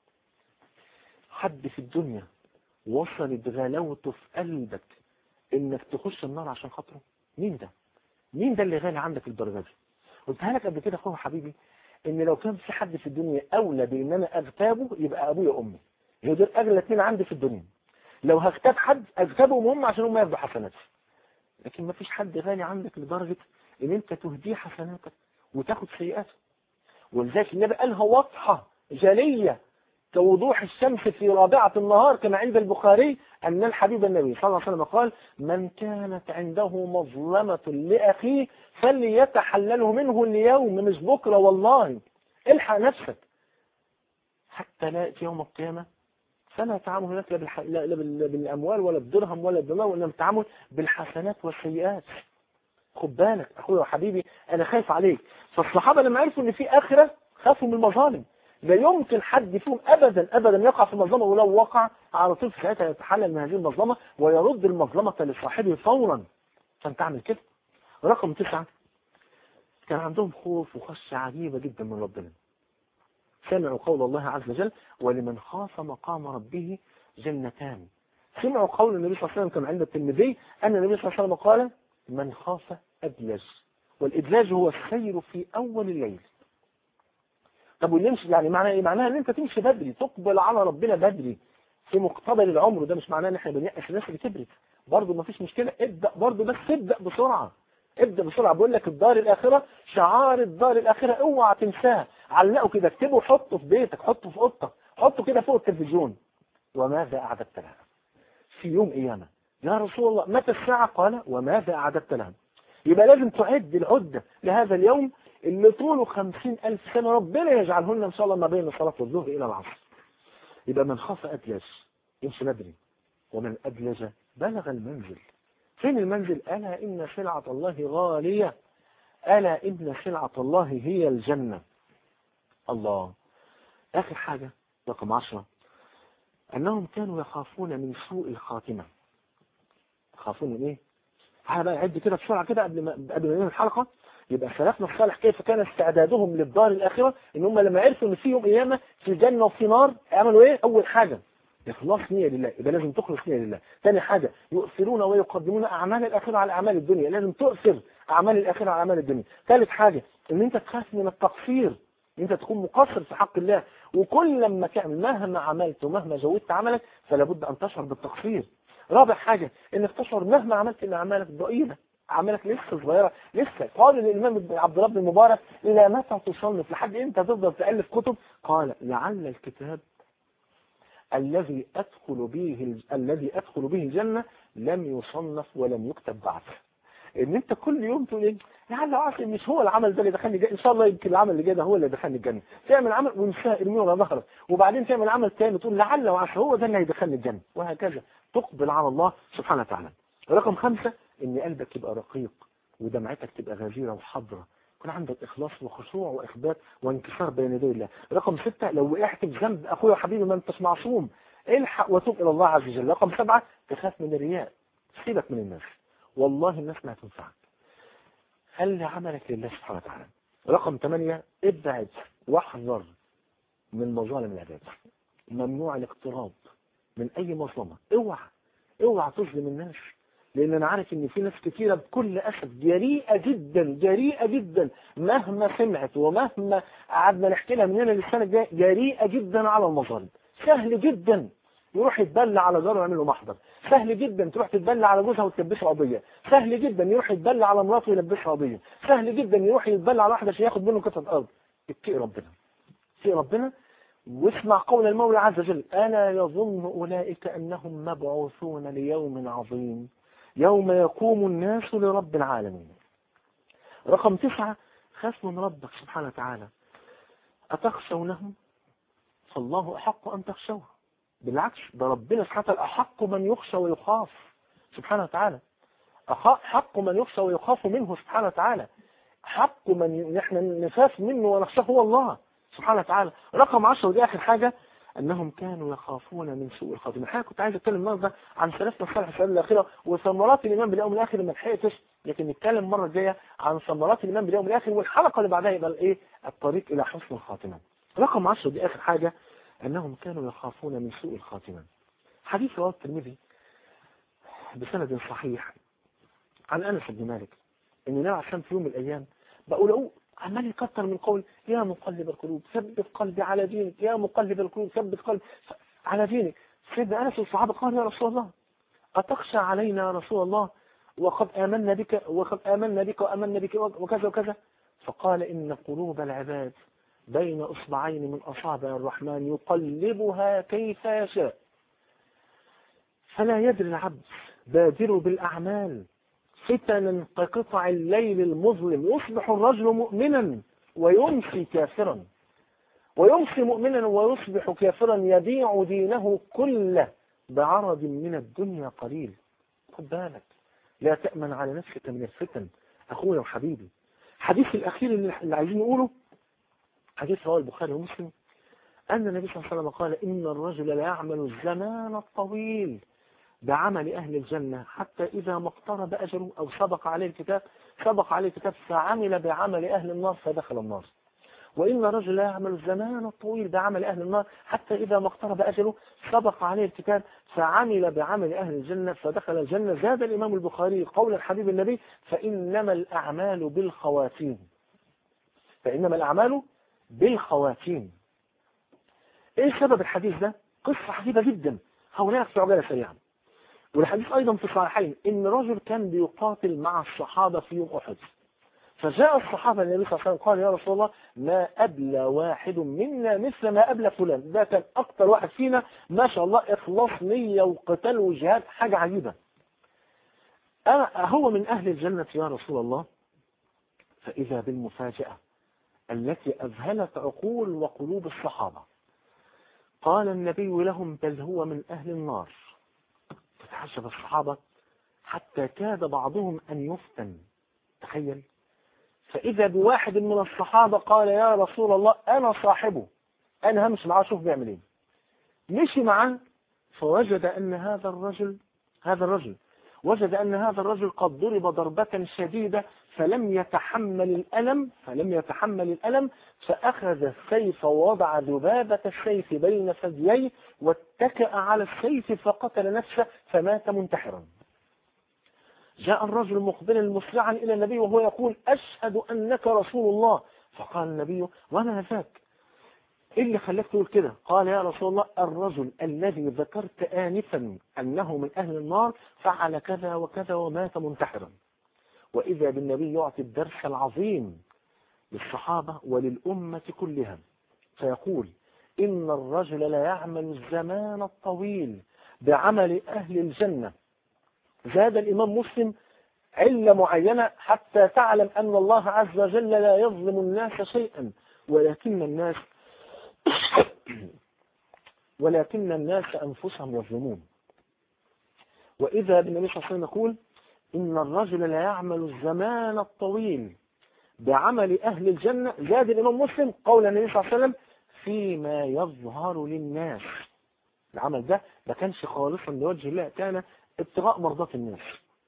حد في الدنيا وصلت غلاوته في قلبك انك تخش النار عشان خاطره مين ده مين ده اللي غالي عندك الدرجه دي قلتها لك قبل كده اخويا حبيبي ان لو كان في حد في الدنيا اولى بان انا اغتابه يبقى ابويا وامي هي دول اغلى اثنين عندي في الدنيا لو هغتاب حد اغتابهم هم عشان هم ياخدوا حسناتي لكن ما فيش حد غالي عندك لدرجه ان انت تهديه حسناتك وتاخد سيئاته ولذلك النبي قالها واضحه جليه كوضوح الشمس في رابعة النهار كما عند البخاري أن الحبيب النبي صلى الله عليه وسلم قال من كانت عنده مظلمة لأخيه فليتحلله منه اليوم مش بكرة والله الحق نفسك حتى لا يأتي يوم القيامة فلا تعامل هناك لا, بالح... لا بالأموال ولا بالدرهم ولا بالدماء ولا التعامل بالحسنات والسيئات خد بالك أخويا وحبيبي أنا خايف عليك فالصحابة لما عرفوا أن في آخرة خافوا من المظالم لا يمكن حد فيهم ابدا ابدا يقع في مظلمه ولو وقع على طول في ساعتها يتحلل من هذه المظلمه ويرد المظلمه لصاحبه فورا عشان تعمل كده رقم تسعة كان عندهم خوف وخشية عجيبة جدا من ربنا سمعوا قول الله عز وجل ولمن خاف مقام ربه جنتان سمعوا قول النبي صلى الله عليه وسلم كما عند الترمذي أن النبي صلى الله عليه وسلم قال من خاف أدلج والإدلاج هو السير في أول الليل طب ونمشي يعني معناها ايه معناها ان انت تمشي بدري تقبل على ربنا بدري في مقتبل العمر وده مش معناه ان احنا بنيأس الناس اللي كبرت برضه ما فيش مشكله ابدا برضه بس ابدا بسرعه ابدا بسرعه بقول لك الدار الاخره شعار الدار الاخره اوعى تنساه علقه كده اكتبه وحطه في بيتك حطه في اوضتك حطه كده فوق التلفزيون وماذا اعددت لها في يوم قيامه يا رسول الله متى الساعه قال وماذا اعددت لها يبقى لازم تعد العده لهذا اليوم اللي طوله خمسين ألف سنة ربنا يجعلهن إن شاء الله ما بين الصلاة والظهر إلى العصر يبقى من خاف أدلج يمشي بدري ومن أدلج بلغ المنزل فين المنزل ألا إن سلعة الله غالية ألا إن سلعة الله هي الجنة الله آخر حاجة رقم عشرة أنهم كانوا يخافون من سوء الخاتمة يخافون من إيه؟ تعالى بقى عد كده بسرعة كده قبل ما قبل ما ننهي الحلقة يبقى سلفنا الصالح كيف كان استعدادهم للدار الآخرة ان هم لما عرفوا ان في يوم قيامة في جنة وفي نار عملوا ايه اول حاجة اخلاص نية لله يبقى لازم تخلص نية لله ثاني حاجة يؤثرون ويقدمون اعمال الاخرة على اعمال الدنيا لازم تؤثر اعمال الاخرة على اعمال الدنيا ثالث حاجة ان انت تخاف من التقصير ان انت تكون مقصر في حق الله وكل لما كان مهما عملت ومهما زودت عملك فلا بد ان تشعر بالتقصير رابع حاجة انك تشعر مهما عملت ان اعمالك ضئيلة اعمالك لسه صغيرة لسه قال للامام ابن عبد الله بن المبارك الى متى تصنف لحد امتى تفضل تالف كتب قال لعل الكتاب الذي ادخل به الذي ادخل به الجنة لم يصنف ولم يكتب بعد ان انت كل يوم تقول ايه لعل عاصم مش هو العمل ده اللي دخلني الجنة ان شاء الله يمكن العمل اللي جاي ده هو اللي دخلني الجنة تعمل عمل وانساه ارميه ورا ظهرك وبعدين تعمل عمل تاني تقول لعل وعسى هو ده اللي هيدخلني الجنة وهكذا تقبل على الله سبحانه وتعالى رقم خمسة ان قلبك يبقى رقيق ودمعتك تبقى غزيرة وحضرة يكون عندك اخلاص وخشوع واخبات وانكسار بين يدي الله رقم ستة لو وقعت في ذنب اخويا وحبيبي ما انتش معصوم الحق وتوب الى الله عز وجل رقم سبعة تخاف من الرياء سيبك من الناس والله الناس ما هتنفعك خلي عملك لله سبحانه وتعالى رقم ثمانية ابعد واحذر من مظالم العباد ممنوع الاقتراب من اي مظلمة اوعى اوعى تظلم الناس لان انا عارف ان في ناس كتيرة بكل اسف جريئة جدا جريئة جدا مهما سمعت ومهما قعدنا نحكي لها من هنا للسنة الجاية جريئة جدا على المظالم سهل جدا يروح يتبلى على جاره ويعمل له محضر سهل جدا تروح تتبلى على جوزها وتلبسها قضيه سهل جدا يروح يتبلى على مراته ويلبسها قضيه سهل جدا يروح يتبلى على واحد عشان ياخد منه قطعه ارض اتقي ربنا اتقي ربنا واسمع قول المولى عز وجل الا يظن اولئك انهم مبعوثون ليوم عظيم يوم يقوم الناس لرب العالمين رقم تسعة خاف من ربك سبحانه وتعالى أتخشونهم فالله أحق أن تخشوه بالعكس ده ربنا سبحانه وتعالى أحق من يخشى ويخاف سبحانه وتعالى حق من يخشى ويخاف منه سبحانه وتعالى حق من نحن نخاف منه ونخشاه هو الله سبحانه وتعالى رقم 10 ودي آخر حاجة أنهم كانوا يخافون من سوء الخاتمة الحقيقة كنت عايز أتكلم النهارده عن سلفنا الصالح في الآخرة وثمرات الإيمان باليوم الآخر ما لحقتش لكن نتكلم المرة الجاية عن ثمرات الإيمان باليوم الآخر والحلقة اللي بعدها يبقى الإيه الطريق إلى حسن الخاتمة رقم 10 دي آخر حاجة أنهم كانوا يخافون من سوء الخاتمة حديث رواه الترمذي بسند صحيح عن أنس بن مالك إن النبي عشان في يوم من الأيام بقول أقول عمال يكتر من قول يا مقلب القلوب ثبت قلبي على دينك يا مقلب القلوب ثبت قلبي على دينك سيدنا أنس والصحابة قال يا رسول الله أتخشى علينا يا رسول الله وقد آمنا بك وقد آمنا بك وآمنا بك وكذا وكذا فقال إن قلوب العباد بين أصبعين من أصابع الرحمن يقلبها كيف يشاء فلا يدري العبد بادر بالأعمال فتنا كقطع الليل المظلم يصبح الرجل مؤمنا ويمسي كافرا ويمسي مؤمنا ويصبح كافرا يبيع دينه كله بعرض من الدنيا قليل خد بالك لا تأمن على نفسك من الفتن أخويا وحبيبي حديث الأخير اللي عايزين نقوله حديث رواه البخاري ومسلم أن النبي صلى الله عليه وسلم قال إن الرجل لا يعمل الزمان الطويل بعمل أهل الجنة حتى إذا ما اقترب أجله أو سبق عليه الكتاب سبق عليه الكتاب فعمل بعمل أهل النار فدخل النار وإن الرجل لا يعمل الزمان الطويل بعمل أهل النار حتى إذا ما اقترب أجله سبق عليه الكتاب فعمل بعمل أهل الجنة فدخل الجنة زاد الإمام البخاري قول الحبيب النبي فإنما الأعمال بالخواتيم فإنما الأعمال بالخواتيم إيه سبب الحديث ده قصة عجيبة جدا هقولها في عجالة سريعا والحديث أيضا في الصحيحين إن رجل كان بيقاتل مع الصحابة في يوم أحد فجاء الصحابة النبي صلى الله عليه وسلم قال يا رسول الله ما أبلى واحد منا مثل ما أبلى فلان ده كان أكتر واحد فينا ما شاء الله إخلاص نية وقتال وجهاد حاجة عجيبة أنا هو من أهل الجنة يا رسول الله فإذا بالمفاجأة التي أذهلت عقول وقلوب الصحابة قال النبي لهم بل هو من أهل النار فتعجب الصحابة حتى كاد بعضهم أن يفتن تخيل فإذا بواحد من الصحابة قال يا رسول الله أنا صاحبه أنا همشي معاه شوف بيعمل إيه مشي معاه فوجد أن هذا الرجل هذا الرجل وجد أن هذا الرجل قد ضرب ضربة شديدة فلم يتحمل الألم فلم يتحمل الألم فأخذ السيف ووضع ذبابة السيف بين ثدييه واتكأ على السيف فقتل نفسه فمات منتحرا جاء الرجل مقبلا مسرعا إلى النبي وهو يقول أشهد أنك رسول الله فقال النبي وما ذاك ايه اللي خلاك تقول كده قال يا رسول الله الرجل الذي ذكرت آنفا أنه من أهل النار فعل كذا وكذا ومات منتحرا وإذا بالنبي يعطي الدرس العظيم للصحابة وللأمة كلها فيقول إن الرجل لا يعمل الزمان الطويل بعمل أهل الجنة زاد الإمام مسلم علة معينة حتى تعلم أن الله عز وجل لا يظلم الناس شيئا ولكن الناس ولكن الناس أنفسهم يظلمون وإذا بالنبي صلى الله عليه وسلم يقول إن الرجل لا يعمل الزمان الطويل بعمل أهل الجنة زاد الإمام مسلم قول النبي صلى الله عليه وسلم فيما يظهر للناس العمل ده ما كانش خالصا لوجه الله كان ابتغاء مرضات الناس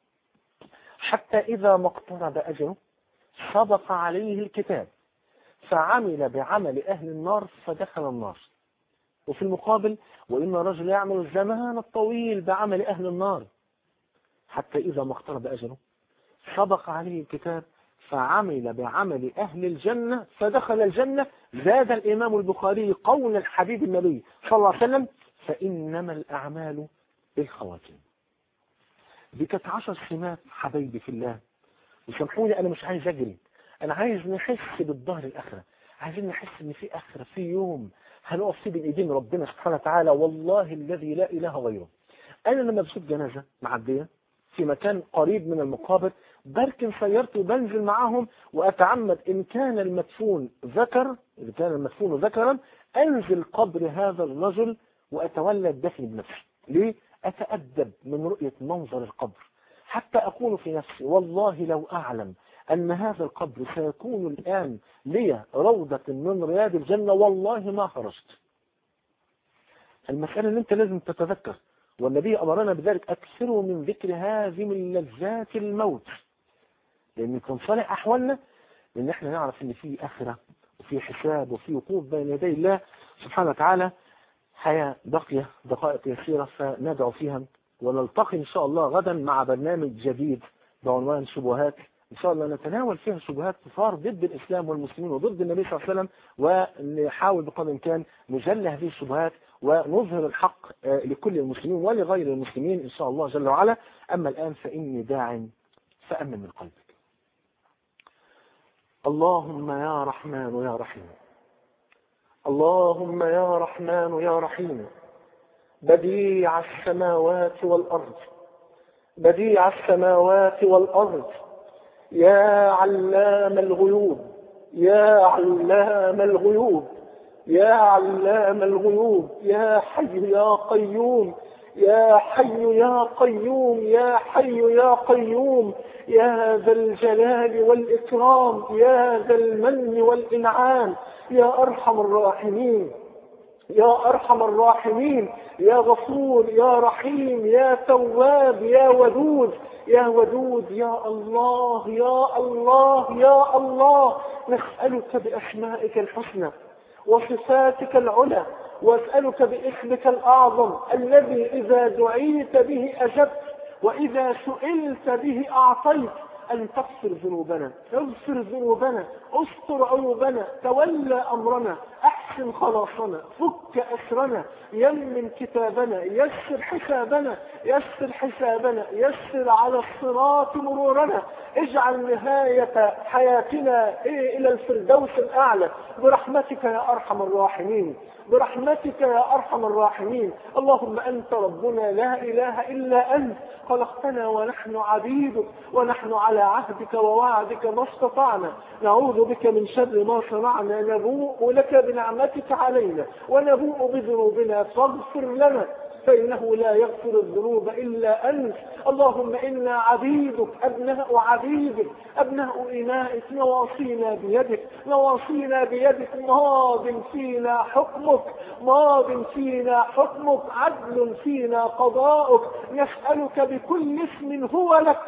حتى إذا ما اقترب أجله سبق عليه الكتاب فعمل بعمل أهل النار فدخل النار وفي المقابل وإن الرجل يعمل الزمان الطويل بعمل أهل النار حتى إذا ما اقترب أجله سبق عليه الكتاب فعمل بعمل أهل الجنة فدخل الجنة زاد الإمام البخاري قول الحبيب النبي صلى الله عليه وسلم فإنما الأعمال بالخواتم دي كانت عشر سمات حبايبي في الله وسامحوني أنا مش عايز أجري أنا عايز نحس بالظهر الآخرة عايزين نحس إن في آخرة في يوم هنقف فيه بين إيدين ربنا سبحانه وتعالى والله الذي لا إله غيره أنا لما بشوف جنازة معدية في مكان قريب من المقابر بركن سيارتي وبنزل معاهم وأتعمد إن كان المدفون ذكر إذا كان المدفون ذكرا أنزل قبر هذا الرجل وأتولى الدفن بنفسي ليه؟ أتأدب من رؤية منظر القبر حتى أقول في نفسي والله لو أعلم أن هذا القبر سيكون الآن لي روضة من رياض الجنة والله ما خرجت المسألة اللي أنت لازم تتذكر والنبي أمرنا بذلك أكثروا من ذكر هذه من لذات الموت لأن تنصلح أحوالنا لأن احنا نعرف أن في آخرة وفي حساب وفي وقوف بين يدي الله سبحانه وتعالى حياة بقية دقائق يسيرة فندعو فيها ونلتقي إن شاء الله غدا مع برنامج جديد بعنوان شبهات إن شاء الله نتناول فيها شبهات كفار ضد الإسلام والمسلمين وضد النبي صلى الله عليه وسلم ونحاول بقدر الإمكان نجلى هذه الشبهات ونظهر الحق لكل المسلمين ولغير المسلمين إن شاء الله جل وعلا أما الآن فإني داع فأمن من قلبك اللهم يا رحمن يا رحيم اللهم يا رحمن يا رحيم بديع السماوات والأرض بديع السماوات والأرض يا علام الغيوب يا علام الغيوب يا علام الغيوب يا حي يا قيوم يا حي يا قيوم يا حي يا قيوم يا ذا الجلال والإكرام يا ذا المن والإنعام يا أرحم الراحمين يا أرحم الراحمين يا غفور يا رحيم يا تواب يا ودود يا ودود يا الله يا الله يا الله نسألك بأسمائك الحسنى وصفاتك العلى واسألك باسمك الأعظم الذي إذا دعيت به أجبت وإذا سئلت به أعطيت أن تغفر ذنوبنا اغفر ذنوبنا استر عيوبنا تولى أمرنا أحسن خلاصنا فك أسرنا يمن كتابنا يسر حسابنا يسر حسابنا يسر على الصراط مرورنا اجعل نهاية حياتنا إلى الفردوس الأعلى برحمتك يا أرحم الراحمين برحمتك يا أرحم الراحمين اللهم أنت ربنا لا إله إلا أنت خلقتنا ونحن عبيدك ونحن على عهدك ووعدك ما استطعنا نعوذ بك من شر ما صنعنا نبوء لك بنعمتك علينا ونبوء بذنوبنا فاغفر لنا فإنه لا يغفر الذنوب إلا أنت اللهم إنا عبيدك أبناء عبيدك أبناء إمائك نواصينا بيدك نواصينا بيدك ماض فينا حكمك ماض فينا حكمك عدل فينا قضاؤك نسألك بكل اسم هو لك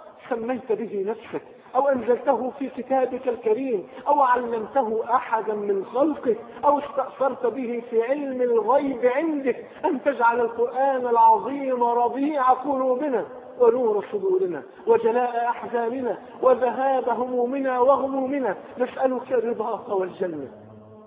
سميت به نفسك أو أنزلته في كتابك الكريم أو علمته أحدا من خلقك أو استأثرت به في علم الغيب عندك أن تجعل القرآن العظيم ربيع قلوبنا ونور صدورنا وجلاء أحزاننا وذهاب همومنا وغمومنا نسألك رضاك والجنة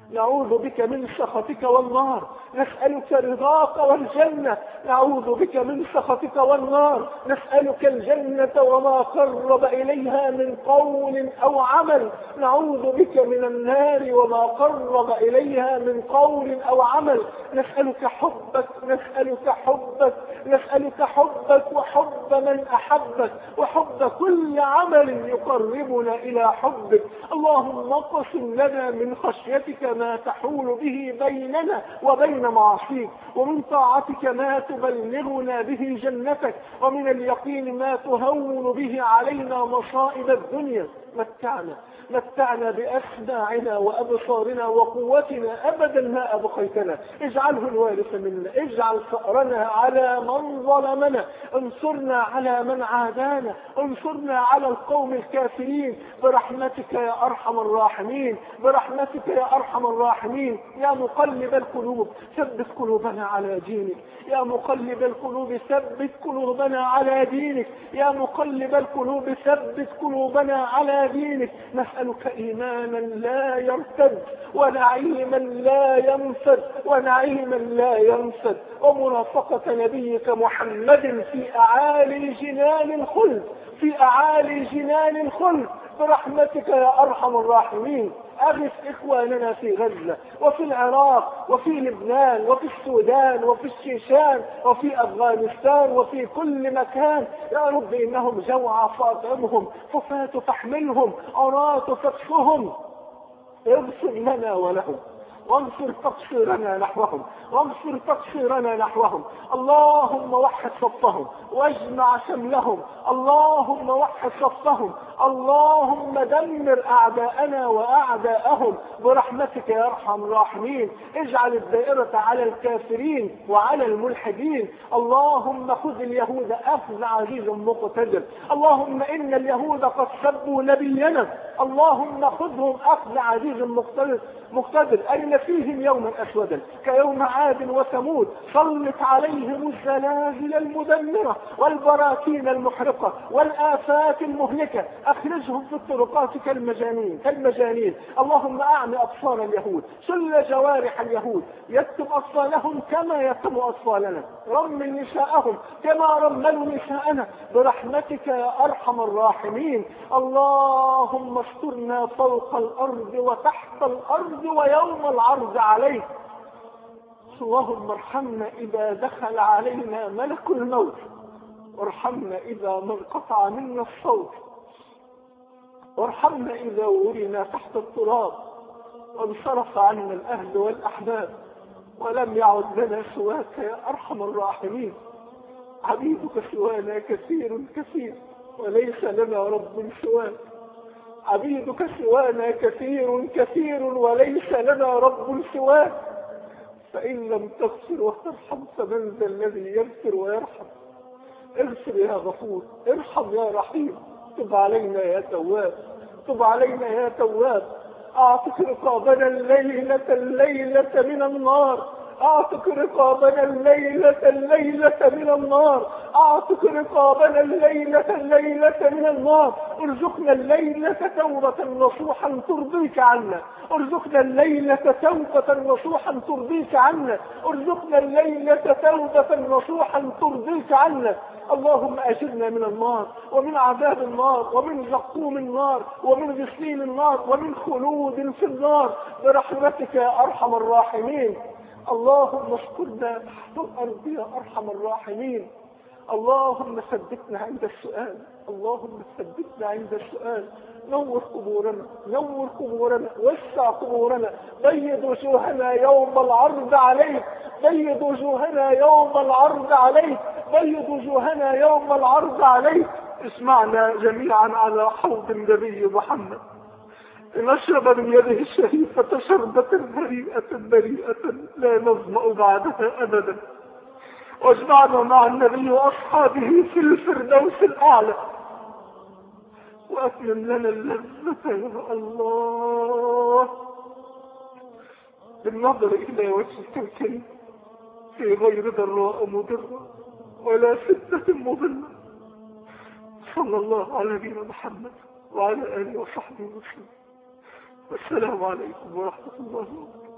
نعوذ بك من سخطك والنار نسألك رضاك والجنة نعوذ بك من سخطك والنار نسألك الجنة وما قرب إليها من قول أو عمل نعوذ بك من النار وما قرب إليها من قول أو عمل نسألك حبك نسألك حبك نسألك حبك وحب من أحبك وحب كل عمل يقربنا إلى حبك اللهم اقسم لنا من خشيتك ما تحول به بيننا وبين معاصيك ومن طاعتك ما تبلغنا به جنتك ومن اليقين ما تهون به علينا مصائب الدنيا متعنا متعنا بأسماعنا وأبصارنا وقوتنا أبدا ما أبقيتنا اجعله الوارث منا اجعل ثأرنا على من ظلمنا انصرنا على من عادانا انصرنا على القوم الكافرين برحمتك يا أرحم الراحمين برحمتك يا أرحم الراحمين يا مقلب القلوب ثبت قلوبنا على دينك يا مقلب القلوب ثبت قلوبنا على دينك يا مقلب القلوب ثبت قلوبنا على دينك نسألك إيمانا لا يرتد ونعيما لا ينفد ونعيما لا ينفد ومرافقة نبيك محمد في أعالي جنان الخلد في أعالي جنان الخلد برحمتك يا أرحم الراحمين أغث إخواننا في غزة وفي العراق وفي لبنان وفي السودان وفي الشيشان وفي أفغانستان وفي كل مكان يا رب إنهم جوعى فاطعمهم حفاة فاحملهم عراة فاكسهم اغفر لنا ولهم وانصر تقصيرنا نحوهم وانصر تقصيرنا نحوهم اللهم وحد صفهم واجمع شملهم اللهم وحد صفهم اللهم دمر اعداءنا واعداءهم برحمتك يا ارحم الراحمين اجعل الدائرة على الكافرين وعلى الملحدين اللهم خذ اليهود اخذ عزيز مقتدر اللهم ان اليهود قد سبوا نبينا اللهم خذهم اخذ عزيز مقتدر مقتدر أين فيهم يوما أسودا كيوم عاد وثمود سلط عليهم الزلازل المدمرة والبراكين المحرقة والآفات المهلكة أخرجهم في الطرقات كالمجانين كالمجانين اللهم أعمي أبصار اليهود سل جوارح اليهود يكتب أطفالهم كما يكتب أطفالنا رمل نساءهم كما رملوا نساءنا برحمتك يا أرحم الراحمين اللهم استرنا فوق الأرض وتحت الأرض ويوم العرض عليك اللهم ارحمنا إذا دخل علينا ملك الموت وارحمنا إذا ما انقطع منا الصوت وارحمنا إذا ورنا تحت التراب وانصرف عنا الأهل والأحباب ولم يعد لنا سواك يا أرحم الراحمين عبيدك سوانا كثير كثير وليس لنا رب سواك عبيدك سوانا كثير كثير وليس لنا رب سواك فإن لم تغفر وترحم فمن ذا الذي يغفر ويرحم اغفر يا غفور ارحم يا رحيم تب علينا يا تواب تب علينا يا تواب اعتق رقابنا الليلة الليلة من النار اعتق رقابنا الليلة الليلة من النار اعتق رقابنا الليلة الليلة من النار ارزقنا الليلة توبة نصوحا ترضيك عنا ارزقنا الليلة توبة نصوحا ترضيك عنا ارزقنا الليلة توبة نصوحا ترضيك عنا اللهم اجرنا من النار ومن عذاب النار ومن زقوم النار ومن غسلين النار ومن خلود في النار برحمتك يا ارحم الراحمين اللهم اشكرنا تحت الارض يا ارحم الراحمين اللهم ثبتنا عند السؤال اللهم ثبتنا عند السؤال نور قبورنا نور قبورنا وسع قبورنا بيض وجوهنا يوم العرض عليك بيض وجوهنا يوم العرض عليك بيض وجوهنا يوم العرض عليك اسمعنا جميعا على حوض النبي محمد نشرب من يده الشريفة شربة هريئة بريئة لا نظمأ بعدها أبدا واجمعنا مع النبي وأصحابه في الفردوس الأعلى وأتمم لنا اللذة يا الله بالنظر إلى وجهك الكريم في غير ضراء مضرة ولا فتنة مضلة صلى الله على نبينا محمد وعلى آله وصحبه وسلم والسلام عليكم ورحمة الله وبركاته